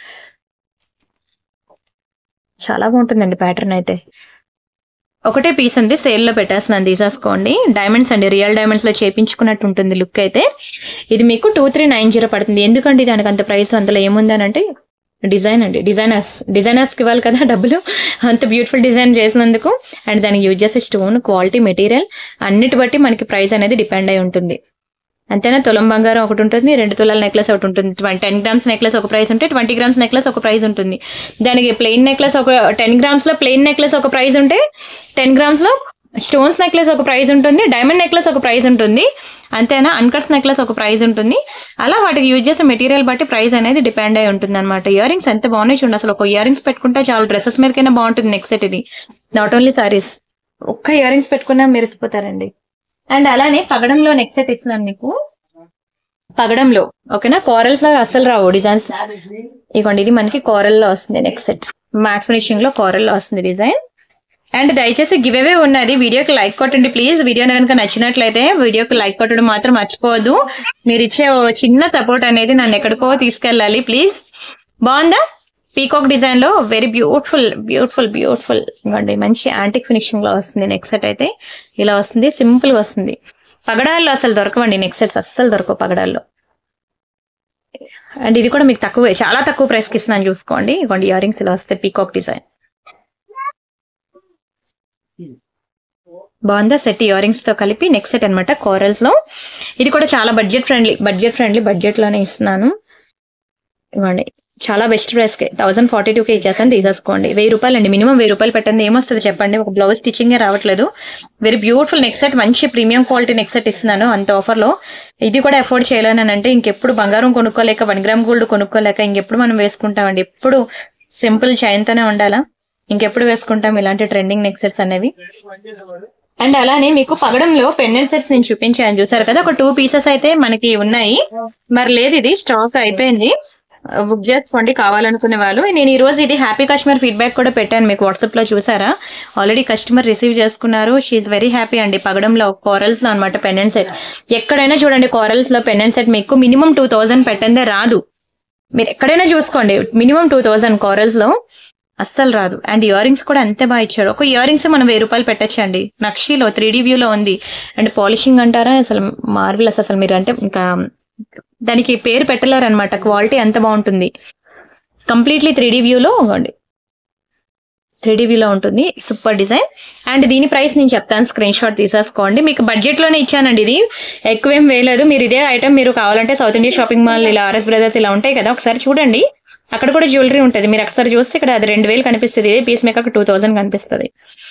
చాలా బాగుంటుందండి ప్యాటర్న్ అయితే ఒకటే పీస్ ఉంది సేల్ లో పెట్టేస్తున్నాను తీసేసుకోండి డైమండ్స్ అండి రియల్ డైమండ్స్ లో చేపించుకున్నట్టు ఉంటుంది లుక్ అయితే ఇది మీకు టూ త్రీ నైన్ జీరో పడుతుంది ఎందుకండి దానికి అంత ప్రైస్ అందులో ఏముందనంటే డిజైన్ అండి డిజైనర్స్ డిజైనర్స్ కి ఇవ్వాలి కదా డబ్బులు అంత బ్యూటిఫుల్ డిజైన్ చేసినందుకు అండ్ దానికి యూజ్ చేసే స్టోన్ క్వాలిటీ మెటీరియల్ అన్నిటి బట్టి మనకి ప్రైస్ అనేది డిపెండ్ అయి ఉంటుంది అంతేనా తులం బంగారం ఒకటి ఉంటుంది రెండు తులాల నెక్లెస్ ఒకటి ఉంటుంది ట్వంటీ టెన్ గ్రామ్స్ నెక్లెస్ ఒక ప్రైస్ ఉంటే ట్వంటీ గ్రామ్స్ నెక్లెస్ ఒక ప్రైస్ ఉంటుంది దానికి ప్లెయిన్ నెక్లెస్ ఒక టెన్ గ్రామ్స్ లో ప్లెయిన్ నెక్లెస్ ఒక ప్రైస్ ఉంటే టెన్ గ్రామ్స్ లో స్టోన్స్ నెక్లెస్ ఒక ప్రైస్ ఉంటుంది డైమండ్ నెక్లెస్ ఒక ప్రైస్ ఉంటుంది అంతేనా అన్కట్స్ నెక్లెస్ ఒక ప్రైస్ ఉంటుంది అలా వాటికి యూజ్ చేసే మెటీరియల్ బట్టి ప్రైస్ అనేది డిపెండ్ అయి ఉంటుంది అనమాట ఇయర్ రింగ్స్ ఎంత బాగున్నాయి చూడండి అసలు ఒక ఇయర్ రింగ్స్ పెట్టుకుంటే చాలా డ్రెస్సెస్ మీదకైనా బాగుంటుంది నెక్స్ట్ సెట్ ఇది నాట్ ఓన్లీ సారీస్ ఒక్క ఇయర్ రింగ్స్ పెట్టుకున్నా మెరిసిపోతారండి అండ్ అలానే పగడంలో నెక్స్ట్ సెట్ ఇస్తున్నాను మీకు పగడంలో ఓకేనా కోరల్స్ లో అస్సలు రావు డిజైన్స్ ఇగోండి ఇది మనకి కోరల్ లో వస్తుంది నెక్స్ట్ సెట్ మ్యాట్ ఫినిషింగ్ లో కోరల్ లో వస్తుంది డిజైన్ అండ్ దయచేసి గివ్ అవే ఉన్నది వీడియోకి లైక్ కొట్టండి ప్లీజ్ వీడియో కనుక నచ్చినట్లయితే వీడియోకి లైక్ కొట్టడం మాత్రం మర్చిపోవద్దు మీరు ఇచ్చే ఓ చిన్న సపోర్ట్ అనేది నన్ను ఎక్కడికో తీసుకెళ్ళాలి ప్లీజ్ బాగుందా పీకాక్ డిజైన్ లో వెరీ బ్యూటిఫుల్ బ్యూటిఫుల్ బ్యూటిఫుల్ ఇవ్వండి మంచి యాంటిక్ ఫినిషింగ్ లో వస్తుంది నెక్స్ట్ సెట్ అయితే ఇలా వస్తుంది సింపుల్ గా వస్తుంది పగడాల్లో అసలు దొరకవండి నెక్స్ట్ సెట్స్ అస్సలు దొరకవు పగడాల్లో అండ్ ఇది కూడా మీకు తక్కువే చాలా తక్కువ ప్రైస్ కి ఇస్తున్నాను చూసుకోండి ఇవ్వండి ఇయర్ రింగ్స్ ఇలా వస్తాయి పీకాక్ డిజైన్ బాగుందా సెట్ ఇయర్ రింగ్స్ తో కలిపి నెక్స్ట్ సెట్ అనమాట కోరల్స్ లో ఇది కూడా చాలా budget friendly budget friendly budget లోనే ఇస్తున్నాను ఇవ్వండి చాలా బెస్ట్ ప్రైస్ కి థౌసండ్ ఫార్టీ టూ కి ఇచ్చేస్తాను తీసేసుకోండి వెయ్యి రూపాయలు అండి మినిమం వెయ్యి రూపాయలు పెట్టండి ఏమొస్తుంది చెప్పండి ఒక బ్లౌజ్ స్టిచ్చింగ్ రావట్లేదు వెరీ బ్యూటిఫుల్ నెక్ సెట్ మంచి ప్రీమియం క్వాలిటీ నెక్ సెట్ ఇస్తున్నాను అంత ఆఫర్ లో ఇది కూడా అఫోర్డ్ చేయలేను అంటే ఇంకెప్పుడు బంగారం కొనుక్కోలేక వన్ గ్రామ్ గోల్డ్ కొనుక్కోలేక ఇంకెప్పుడు మనం వేసుకుంటామండి ఎప్పుడు సింపుల్ చైన్ తోనే ఉండాలా ఇంకెప్పుడు వేసుకుంటాం ఇలాంటి ట్రెండింగ్ నెక్ సెట్స్ అనేవి అండ్ అలానే మీకు పగడంలో పెండెంట్ సెట్స్ నేను చూపించాను చూసారు కదా ఒక టూ పీసెస్ అయితే మనకి ఉన్నాయి మరి లేదు ఇది స్టాక్ అయిపోయింది బుక్ చేసుకోండి కావాలనుకునే వాళ్ళు నేను ఈ రోజు ఇది హ్యాపీ కస్టమర్ ఫీడ్బ్యాక్ కూడా పెట్టాను మీకు వాట్సాప్ లో చూసారా ఆల్రెడీ కస్టమర్ రిసీవ్ చేసుకున్నారు షీ వెరీ హ్యాపీ అండి పగడంలో కోరల్స్ లో అనమాట పెండెంట్ సెట్ ఎక్కడైనా చూడండి కోరల్స్ లో పెండెంట్ సెట్ మీకు మినిమం టూ థౌసండ్ పెట్టందే రాదు మీరు ఎక్కడైనా చూసుకోండి మినిమం టూ థౌసండ్ కోరల్స్ లో అస్సలు రాదు అండ్ ఇయర్ రింగ్స్ కూడా అంతే బాగా ఇచ్చారు ఒక ఇయర్ రింగ్స్ మనం వెయ్యి రూపాయలు పెట్టచ్చండి నక్షిలో త్రీ డీ వ్యూలో ఉంది అండ్ పాలిషింగ్ అంటారా అసలు మార్వెలస్ అసలు మీరు అంటే ఇంకా దానికి పేరు పెట్టలేరు అనమాట క్వాలిటీ అంత బాగుంటుంది కంప్లీట్లీ త్రీ డీ వ్యూలో ఇవ్వండి త్రీ డీ వ్యూలో ఉంటుంది సూపర్ డిజైన్ అండ్ దీని ప్రైస్ నేను చెప్తాను స్క్రీన్ షాట్ తీసేసుకోండి మీకు బడ్జెట్ లోనే ఇచ్చానండి ఇది ఎక్కువేం వేయలేదు మీరు ఇదే ఐటమ్ మీరు కావాలంటే సౌత్ ఇండియా షాపింగ్ మాల్ ఇలా ఆర్ఎస్ బ్రదర్స్ ఇలా ఉంటాయి కదా ఒకసారి చూడండి అక్కడ కూడా జ్యువెలరీ ఉంటుంది మీరు ఒకసారి చూస్తే ఇక్కడ అది రెండు వేలు కనిపిస్తుంది ఇదే పీస్ మేకర్ టూ థౌసండ్ కనిపిస్తుంది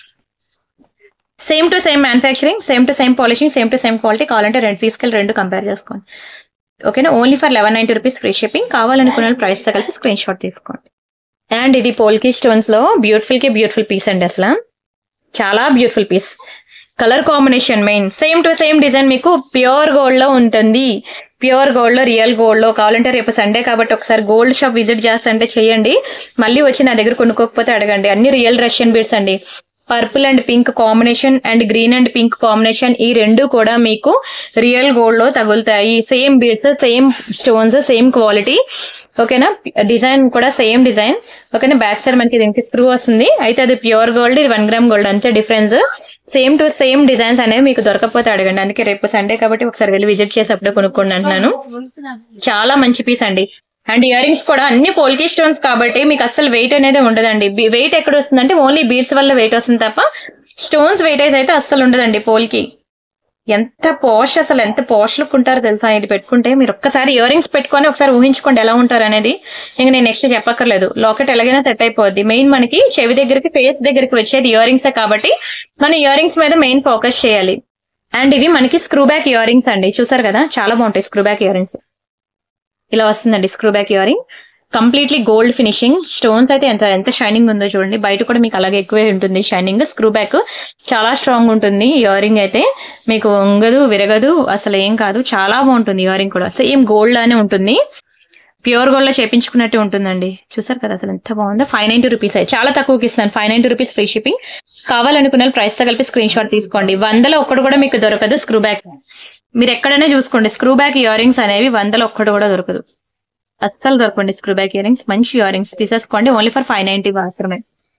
same to same manufacturing same to same polishing same to same quality కావాలంటే రెండు తీసుకెళ్ళి రెండు కంపేర్ చేసుకోండి ఓకేనా only for eleven ninety rupees free shipping కావాలనుకున్న ప్రైస్ తో కలిపి స్క్రీన్ షాట్ తీసుకోండి అండ్ ఇది పోల్కి స్టోన్స్ లో బ్యూటిఫుల్ కి బ్యూటిఫుల్ పీస్ అండి అసలు చాలా beautiful piece colour combination main same to same design మీకు ప్యూర్ గోల్డ్ లో ఉంటుంది ప్యూర్ గోల్డ్ లో రియల్ గోల్డ్ లో కావాలంటే రేపు సండే కాబట్టి ఒకసారి గోల్డ్ షాప్ విజిట్ చేస్తుంటే చేయండి మళ్ళీ వచ్చి నా దగ్గర కొనుక్కోకపోతే అడగండి అన్ని రియల్ రష్యన్ బీడ్స్ అండి purple and pink combination and green and pink combination ఈ రెండు కూడా మీకు రియల్ గోల్డ్ లో తగులుతాయి same beads same stones same quality ఓకేనా డిజైన్ కూడా సేమ్ డిజైన్ ఓకేనా బ్యాక్ సైడ్ మనకి దీనికి స్క్రూ వస్తుంది అయితే అది ప్యూర్ గోల్డ్ ఇది వన్ గ్రామ్ గోల్డ్ అంతే difference same to same designs అనేవి మీకు దొరకకపోతే అడగండి అందుకే రేపు సండే కాబట్టి ఒకసారి వెళ్ళి విజిట్ చేసి అప్పుడే కొనుక్కోండి అంటున్నాను చాలా మంచి పీస్ అండి అండ్ ఇయర్ రింగ్స్ కూడా అన్ని పోల్కి స్టోన్స్ కాబట్టి మీకు అసలు వెయిట్ అనేది ఉండదండి వెయిట్ ఎక్కడ వస్తుందంటే ఓన్లీ బీడ్స్ వల్ల వెయిట్ వస్తుంది తప్ప స్టోన్స్ వెయిటేజ్ అయితే అస్సలు ఉండదండి పోల్కి ఎంత పోష్ అసలు ఎంత పోష్ లుక్ ఉంటారో తెలుసా ఇది పెట్టుకుంటే మీరు ఒక్కసారి ఇయర్ రింగ్స్ పెట్టుకొని ఒకసారి ఊహించుకోండి ఎలా ఉంటారు అనేది ఇంకా నేను నెక్స్ట్ చెప్పక్కర్లేదు లాకెట్ ఎలాగైనా సెట్ అయిపోద్ది మెయిన్ మనకి చెవి దగ్గరికి ఫేస్ దగ్గరికి వచ్చేది ఇయర్ రింగ్స్ కాబట్టి మన ఇయర్ రింగ్స్ మీద మెయిన్ ఫోకస్ చేయాలి అండ్ ఇవి మనకి స్క్రూ బ్యాక్ ఇయర్ రింగ్స్ అండి చూసారు కదా చాలా బాగుంటాయి స్క్రూ బ్యాక్ ఇయర్ రింగ్స్ ఇలా వస్తుందండి screw back earring completely gold finishing stones అయితే ఎంత ఎంత షైనింగ్ ఉందో చూడండి బయట కూడా మీకు అలాగే ఎక్కువే ఉంటుంది షైనింగ్ స్క్రూ బ్యాక్ చాలా స్ట్రాంగ్ ఉంటుంది ఇయర్ రింగ్ అయితే మీకు ఉంగదు విరగదు అసలు ఏం కాదు చాలా బాగుంటుంది ఇయర్ రింగ్ కూడా సేమ్ గోల్డ్ లానే ఉంటుంది ప్యూర్ గోల్డ్ లో చేపించుకున్నట్టు ఉంటుందండి చూసారు కదా అసలు ఎంత బాగుందో ఫైవ్ నైన్టీ రూపీస్ చాలా తక్కువకి ఇస్తాను five ninety rupees free shipping కావాలనుకున్న ప్రైస్ తో కలిపి స్క్రీన్ షాట్ తీసుకోండి వందలో ఒక్కడు కూడా మీకు దొరకదు స్క్రూ బ్యాక్ మీరు ఎక్కడైనా చూసుకోండి స్క్రూ బ్యాక్ ఇయర్ రింగ్స్ అనేవి వందలో ఒక్కడు కూడా దొరకదు అస్సలు దొరకండి స్క్రూ బ్యాక్ ఇయర్ రింగ్స్ మంచి ఇయర్ రింగ్స్ తీసేసుకోండి ఓన్లీ ఫర్ ఫైవ్ నైన్టీ మాత్రమే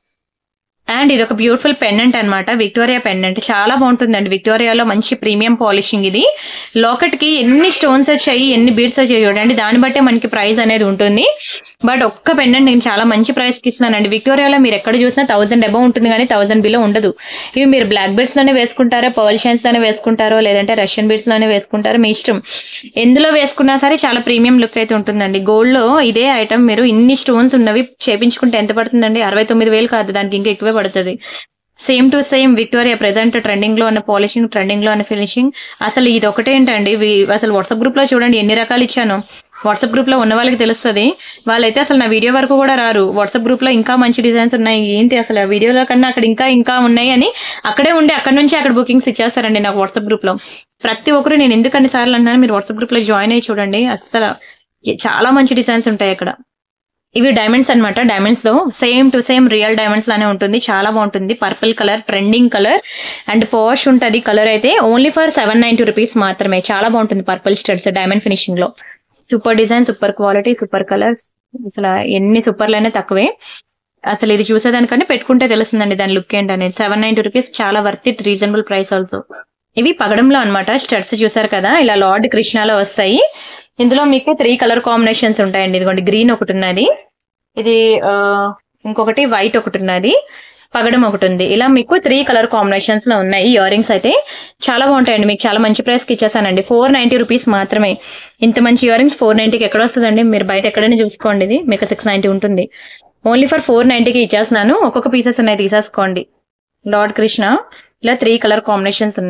అండ్ ఇది ఒక బ్యూటిఫుల్ పెండెంట్ అన్నమాట విక్టోరియా పెండెంట్ చాలా బాగుంటుందండి విక్టోరియాలో మంచి ప్రీమియం పాలిషింగ్ ఇది లాకెట్ కి ఎన్ని స్టోన్స్ వచ్చాయి ఎన్ని బీడ్స్ వచ్చాయి చూడండి దాన్ని బట్టే మనకి ప్రైస్ అనేది ఉంటుంది బట్ ఒక్క పెండెంట్ నేను చాలా మంచి ప్రైస్ కి ఇస్తున్నానండి విక్టోరియాలో మీరు ఎక్కడ చూసినా థౌసండ్ అబౌవ్ ఉంటుంది కానీ థౌసండ్ బిలో ఉండదు ఇవి మీరు బ్లాక్ బీడ్స్ లోనే వేసుకుంటారో పర్ల్ షైన్స్ లోనే వేసుకుంటారో లేదంటే రష్యన్ బీడ్స్ లోనే వేసుకుంటారో మీ ఇష్టం ఎందులో వేసుకున్నా సరే చాలా ప్రీమియం లుక్ అయితే ఉంటుందండి గోల్డ్ లో ఇదే ఐటమ్ మీరు ఇన్ని స్టోన్స్ ఉన్నవి చేపించుకుంటే ఎంత పడుతుందండి అరవై తొమ్మిది వేలు కాదు దానికి ఇంకా ఎక్కువే పడుతుంది same to same Victoria present trending లో ఉన్న పాలిషింగ్ ట్రెండింగ్ లో ఉన్న ఫినిషింగ్ అసలు ఇది ఒకటేంటండి ఇవి- అసలు వాట్సాప్ గ్రూప్ లో చూడండి ఎన్ని రకాలు ఇచ్చాను వాట్సాప్ గ్రూప్ లో ఉన్న వాళ్ళకి తెలుస్తుంది వాళ్ళైతే అసలు నా వీడియో వరకు కూడా రారు వాట్సాప్ గ్రూప్ లో ఇంకా మంచి డిజైన్స్ ఉన్నాయి ఏంటి అసలు ఆ వీడియోలో కన్నా అక్కడ ఇంకా ఇంకా ఉన్నాయి అని అక్కడే ఉండి అక్కడ నుంచి అక్కడ బుకింగ్స్ ఇచ్చేస్తారండి నాకు వాట్సాప్ గ్రూప్ లో ప్రతి ఒక్కరు నేను ఎందుకు అన్ని సార్లు అన్నాను మీరు వాట్సాప్ గ్రూప్ లో జాయిన్ అయ్యి చూడండి అసలు చాలా మంచి డిజైన్స్ ఉంటాయి అక్కడ ఇవి డైమండ్స్ అన్నమాట డైమండ్స్ లో same to same real diamonds లానే ఉంటుంది చాలా బాగుంటుంది purple colour trending colour and posh ఉంటది కలర్ అయితే only for seven ninety rupees మాత్రమే చాలా బాగుంటుంది పర్పుల్ స్టడ్స్ డైమండ్ ఫినిషింగ్ లో super design super quality super colours అసలు ఎన్ని సూపర్లైనా తక్కువే అసలు ఇది చూసేదానికంటే పెట్టుకుంటే తెలుస్తుందండి దాని లుక్ ఏంటనేది సెవెన్ నైన్టీ రూపీస్ చాలా worth it reasonable price also ఇవి పగడంలో అన్నమాట స్టడ్స్ చూసారు కదా ఇలా లార్డ్ కృష్ణాలో వస్తాయి ఇందులో మీకు త్రీ కలర్ కాంబినేషన్స్ ఉంటాయండి ఇదిగోండి గ్రీన్ ఒకటి ఉన్నది ఇది ఆ, ఇంకొకటి వైట్ ఒకటి ఉన్నది పగడం ఒకటి ఉంది ఇలా మీకు త్రీ కలర్ కాంబినేషన్స్ లో ఉన్నాయి ఇయర్ రింగ్స్ అయితే చాలా బాగుంటాయండి మీకు చాలా మంచి ప్రైస్ కి ఇచ్చేసానండి ఫోర్ నైన్టీ రూపీస్ మాత్రమే ఇంత మంచి ఇయర్ రింగ్స్ ఫోర్ నైన్టీకి ఎక్కడ వస్తుందండి మీరు బయట ఎక్కడైనా చూసుకోండి ఇది మీకు సిక్స్ నైన్టీ ఉంటుంది ఓన్లీ ఫర్ ఫోర్ నైన్టీకి ఇచ్చేస్తున్నాను ఒక్కొక్క పీసెస్ ఉన్నాయి తీసేసుకోండి లార్డ్ కృష్ణ ఇలా త్రీ కలర్ కాంబినేషన్స్ ఉన్నాయి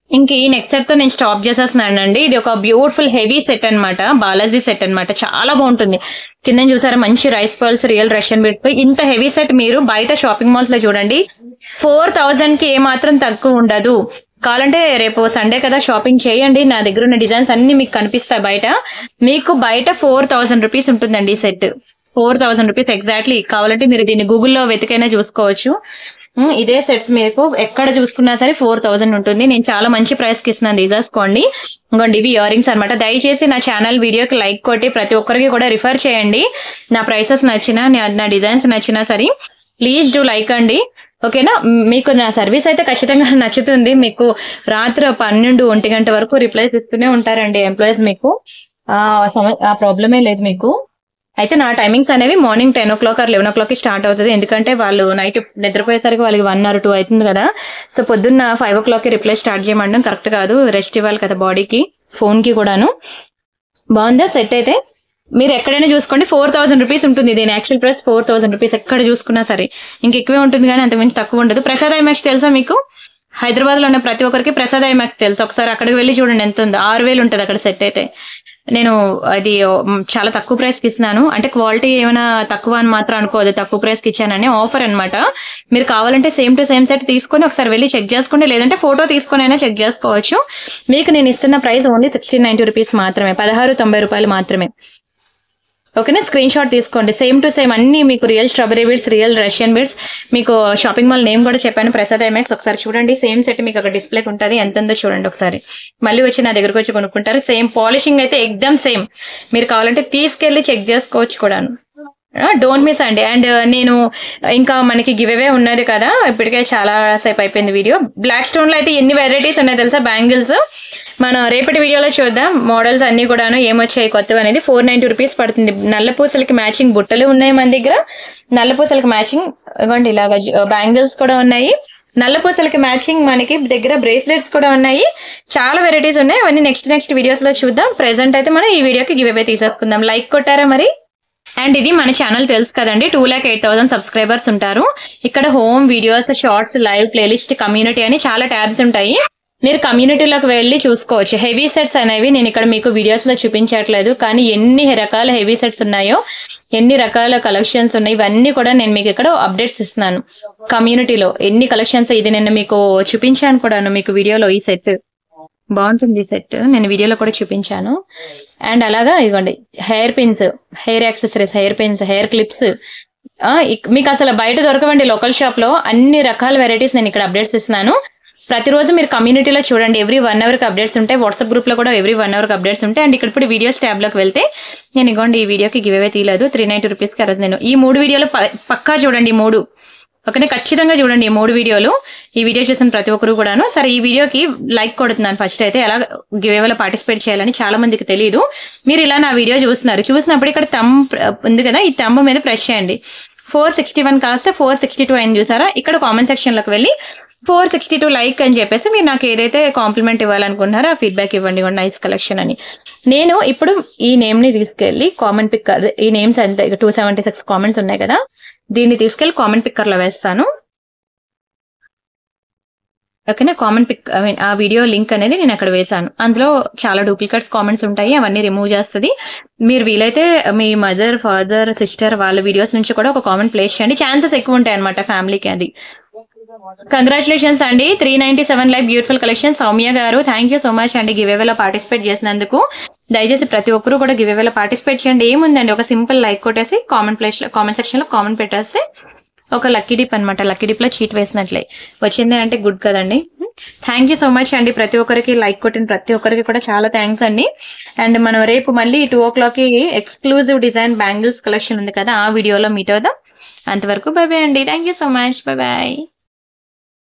ఇంక ఈ నెక్స్ట్ సెట్ తో నేను స్టాప్ చేసేస్తున్నానండి ఇది ఒక బ్యూటిఫుల్ హెవీ సెట్ అన్నమాట బాలాజీ సెట్ అన్నమాట చాలా బాగుంటుంది కింద చూసారా మంచి rice pearls real Russian bit ఇంత హెవీ సెట్ మీరు బయట షాపింగ్ మాల్స్ లో చూడండి ఫోర్ థౌజండ్ కి ఏ మాత్రం తక్కువ ఉండదు కావాలంటే రేపు సండే కదా షాపింగ్ చేయండి నా దగ్గర ఉన్న డిజైన్స్ అన్ని మీకు కనిపిస్తాయి బయట మీకు బయట ఫోర్ థౌసండ్ రూపీస్ ఉంటుందండి ఈ set four thousand rupees exactly కావాలంటే మీరు దీన్ని గూగుల్లో వెతికైనా చూసుకోవచ్చు ఉమ్, ఇదే సెట్స్ మీకు ఎక్కడ చూసుకున్నా సరే ఫోర్ థౌసండ్ ఉంటుంది నేను చాలా మంచి ప్రైస్ కి ఇస్తున్నాను తీసేసుకోండి ఇంకోండి ఇవి ఇయర్ రింగ్స్ అనమాట దయచేసి నా ఛానల్ వీడియోకి లైక్ కొట్టి ప్రతి ఒక్కరికి కూడా రిఫర్ చేయండి నా ప్రైసెస్ నచ్చినా నా- నా డిజైన్స్ నచ్చినా సరే ప్లీజ్ డూ లైక్ అండి ఓకేనా మ్, మీకు నా సర్వీస్ అయితే ఖచ్చితంగా నచ్చుతుంది మీకు రాత్రి పన్నెండు ఒంటి గంట వరకు రిప్లైస్ ఇస్తూనే ఉంటారండి ఎంప్లాయీస్ మీకు ఆ సమ- ఆ ప్రాబ్లమే లేదు మీకు అయితే నా టైమింగ్స్ అనేవి morning ten o'clock or eleven o'clock start అవుతుంది ఎందుకంటే వాళ్ళు నైట్ నిద్రపోయేసరికి వాళ్ళకి వన్ ఆర్ టూ అవుతుంది కదా సో పొద్దున్న five o'clock reply start చేయమండం కరెక్ట్ కాదు రెస్ట్ ఇవ్వాలి కదా బాడీకి ఫోన్ కి కూడాను బాగుందా సెట్ అయితే మీరు ఎక్కడైనా చూసుకోండి ఫోర్ థౌసండ్ రూపీస్ ఉంటుంది దీని actual price four thousand rupees ఎక్కడ చూసుకున్నా సరే ఇంక ఎక్కువే ఉంటుంది కానీ అంతకుమించి తక్కువ ఉండదు ప్రసాద్ ఐమాక్స్ తెలుసా మీకు హైదరాబాద్ లో ఉన్న ప్రతి ఒక్కరికి ప్రసాద్ ఐమాక్స్ తెలుసు ఒకసారి అక్కడికి వెళ్ళి చూడండి ఎంత ఉందో ఆరు వేలు ఉంటుంది అక్కడ సెట్ అయితే నేను అది మ్, చాలా తక్కువ ప్రైస్ కి ఇస్తున్నాను అంటే క్వాలిటీ ఏమైనా తక్కువ అని మాత్రం అనుకోదు తక్కువ ప్రైస్ కి ఇచ్చానని ఆఫర్ అన్నమాట మీరు కావాలంటే సేమ్ టు సేమ్ సెట్ తీసుకొని ఒకసారి వెళ్ళి చెక్ చేసుకోండి లేదంటే ఫోటో తీసుకొని అయినా చెక్ చేసుకోవచ్చు మీకు నేను ఇస్తున్న price only sixteen ninety rupees మాత్రమే పదహారు తొంభై రూపాయలు మాత్రమే ఓకేనా స్క్రీన్ షాట్ తీసుకోండి సేమ్ టు సేమ్ అన్ని మీకు real strawberry beads real Russian beads మీకు షాపింగ్ మాల్ నేమ్ కూడా చెప్పాను ప్రసాద్ ఐమాక్స్ ఒకసారి చూడండి సేమ్ సెట్ మీకు అక్కడ డిస్ప్లే ఉంటుంది ఎంత ఉందో చూడండి ఒకసారి మళ్ళీ వచ్చి నా దగ్గరకు వచ్చి కొనుక్కుంటారు సేమ్ పాలిషింగ్ అయితే ఎగ్దమ్ సేమ్ మీరు కావాలంటే తీసుకెళ్లి చెక్ చేసుకోవచ్చు కూడాను డోంట్ మిస్ అండి అండ్ నేను ఇంకా మనకి గివ్ అవే ఉన్నది కదా ఇప్పటికే చాలా సేపు అయిపోయింది వీడియో బ్లాక్ స్టోన్ లో అయితే ఎన్ని వెరైటీస్ ఉన్నాయి తెలుసా బ్యాంగిల్స్ మనం రేపటి వీడియోలో చూద్దాం మోడల్స్ అన్ని కూడాను ఏమొచ్చాయి కొత్తవి అనేది ఫోర్ నైన్టీ రూపీస్ పడుతుంది నల్ల పూసలకి మ్యాచింగ్ బుట్టలు ఉన్నాయి మన దగ్గర నల్ల పూసలకి మ్యాచింగ్ ఇవ్వండి ఇలాగ బ్యాంగిల్స్ కూడా ఉన్నాయి నల్ల పూసలకి మ్యాచింగ్ మనకి దగ్గర బ్రేస్లెట్స్ కూడా ఉన్నాయి చాలా వెరైటీస్ ఉన్నాయి అవన్నీ నెక్స్ట్ నెక్స్ట్ వీడియోస్ లో చూద్దాం ప్రెసెంట్ అయితే మనం ఈ వీడియోకి గివ్ అవే తీసేసుకుందాం లైక్ కొట్టారా మరి అండ్ ఇది మన ఛానల్ తెలుసు కదండి two lakh eight thousand subscribers ఉంటారు ఇక్కడ home videos shorts live playlist community అని చాలా ట్యాబ్స్ ఉంటాయి మీరు కమ్యూనిటీలోకి వెళ్ళి చూసుకోవచ్చు హెవీ సెట్స్ అనేవి నేను ఇక్కడ మీకు వీడియోస్ లో చూపించట్లేదు కానీ ఎన్ని రకాల హెవీ సెట్స్ ఉన్నాయో ఎన్ని రకాల కలెక్షన్స్ ఉన్నాయి ఇవన్నీ కూడా నేను మీకు ఇక్కడ అప్డేట్స్ ఇస్తున్నాను కమ్యూనిటీలో ఎన్ని కలెక్షన్స్ ఇది నేను మీకు చూపించాను కూడాను మీకు వీడియోలో ఈ సెట్ బాగుంటుంది సెట్ నేను వీడియోలో కూడా చూపించాను అండ్ అలాగా ఇదిగోండి hairpins hair accessories hairpins hair clips మీకు అసలు బయట దొరకవండి లోకల్ షాప్ లో అన్ని రకాల వెరైటీస్ నేను ఇక్కడ అప్డేట్స్ ఇస్తున్నాను ప్రతిరోజు మీరు కమ్యూనిటీలో చూడండి ఎవ్రీ వన్ అవర్ కి అప్డేట్స్ ఉంటాయి వాట్సాప్ గ్రూప్ లో కూడా ఎవ్రీ వన్ అవర్ కి అప్డేట్స్ ఉంటాయి అండ్ ఇక్కడ ఇప్పుడు వీడియోస్ ట్యాబ్ లోకి వెళ్తే నేను ఇగోండి ఈ వీడియోకి గివ్ అవే తీయలేదు త్రీ నైన్టీ రూపీస్ కి నేను ఈ మూడు వీడియోలు ప- పక్కా చూడండి ఈ మూడు ఓకే ఖచ్చితంగా చూడండి ఈ మూడు వీడియోలు ఈ వీడియో చూసిన ప్రతి ఒక్కరు కూడాను సరే ఈ వీడియోకి లైక్ కొడుతున్నాను ఫస్ట్ అయితే ఎలా గివ్ అవేలో పార్టిసిపేట్ చేయాలని చాలా మందికి తెలియదు మీరు ఇలా నా వీడియో చూస్తున్నారు చూసినప్పుడు ఇక్కడ తమ్ ఉంది కదా ఈ తమ్ము మీద ప్రెస్ చేయండి ఫోర్ సిక్స్టీ వన్ కాస్తే ఫోర్ సిక్స్టీ టూ అయింది చూసారా ఇక్కడ కామెంట్ సెక్షన్ లోకి వెళ్ళి ఫోర్ సిక్స్టీ టూ లైక్ అని చెప్పేసి మీరు నాకు ఏదైతే కాంప్లిమెంట్ ఇవ్వాలనుకుంటున్నారో ఆ ఫీడ్బ్యాక్ ఇవ్వండి నైస్ కలెక్షన్ అని నేను ఇప్పుడు ఈ నేమ్ ని తీసుకెళ్లి కామెంట్ పిక్కర్ ఈ నేమ్స్ అంతే టూ సెవెంటీ సిక్స్ కామెంట్స్ ఉన్నాయి కదా దీన్ని తీసుకెళ్లి కామెంట్ పిక్కర్ లో వేస్తాను ఓకేనా కామెంట్ పిక్ ఐ మీన్ ఆ వీడియో లింక్ అనేది నేను అక్కడ వేశాను అందులో చాలా డూప్లికేట్స్ కామెంట్స్ ఉంటాయి అవన్నీ రిమూవ్ చేస్తుంది మీరు వీలైతే మీ మదర్ ఫాదర్ సిస్టర్ వాళ్ళ వీడియోస్ నుంచి కూడా ఒక కామెంట్ ప్లేస్ చేయండి ఛాన్సెస్ ఎక్కువ ఉంటాయి అనమాట ఫ్యామిలీకి అది కంగ్రాచులేషన్స్ అండి three ninety seven live beautiful collection Soumya గారు థ్యాంక్ యూ సో మచ్ అండి గివ్ లో పార్టిసిపేట్ చేసినందుకు దయచేసి ప్రతి ఒక్కరు కూడా గివ్ లో పార్టిసిపేట్ చేయండి ఏముందండి ఒక సింపుల్ లైక్ కొట్టేసి కామెంట్ ప్లేస్ లో కామెంట్ సెక్షన్ లో కామెంట్ పెట్టేస్తే ఒక లక్కీ డిప్ అనమాట లక్కీ డిప్ లో చీట్ వేసినట్లే వచ్చింది అంటే గుడ్ కదండి థ్యాంక్ యూ సో మచ్ అండి ప్రతి ఒక్కరికి లైక్ కొట్టిన ప్రతి ఒక్కరికి కూడా చాలా థ్యాంక్స్ అండి అండ్ మనం రేపు మళ్ళీ టూ ఓ క్లాక్ కి ఎక్స్క్లూజివ్ డిజైన్ బ్యాంగిల్స్ కలెక్షన్ ఉంది కదా ఆ వీడియోలో మీట్ అవుదాం అంతవరకు బై బై అండి thank you so much bye bye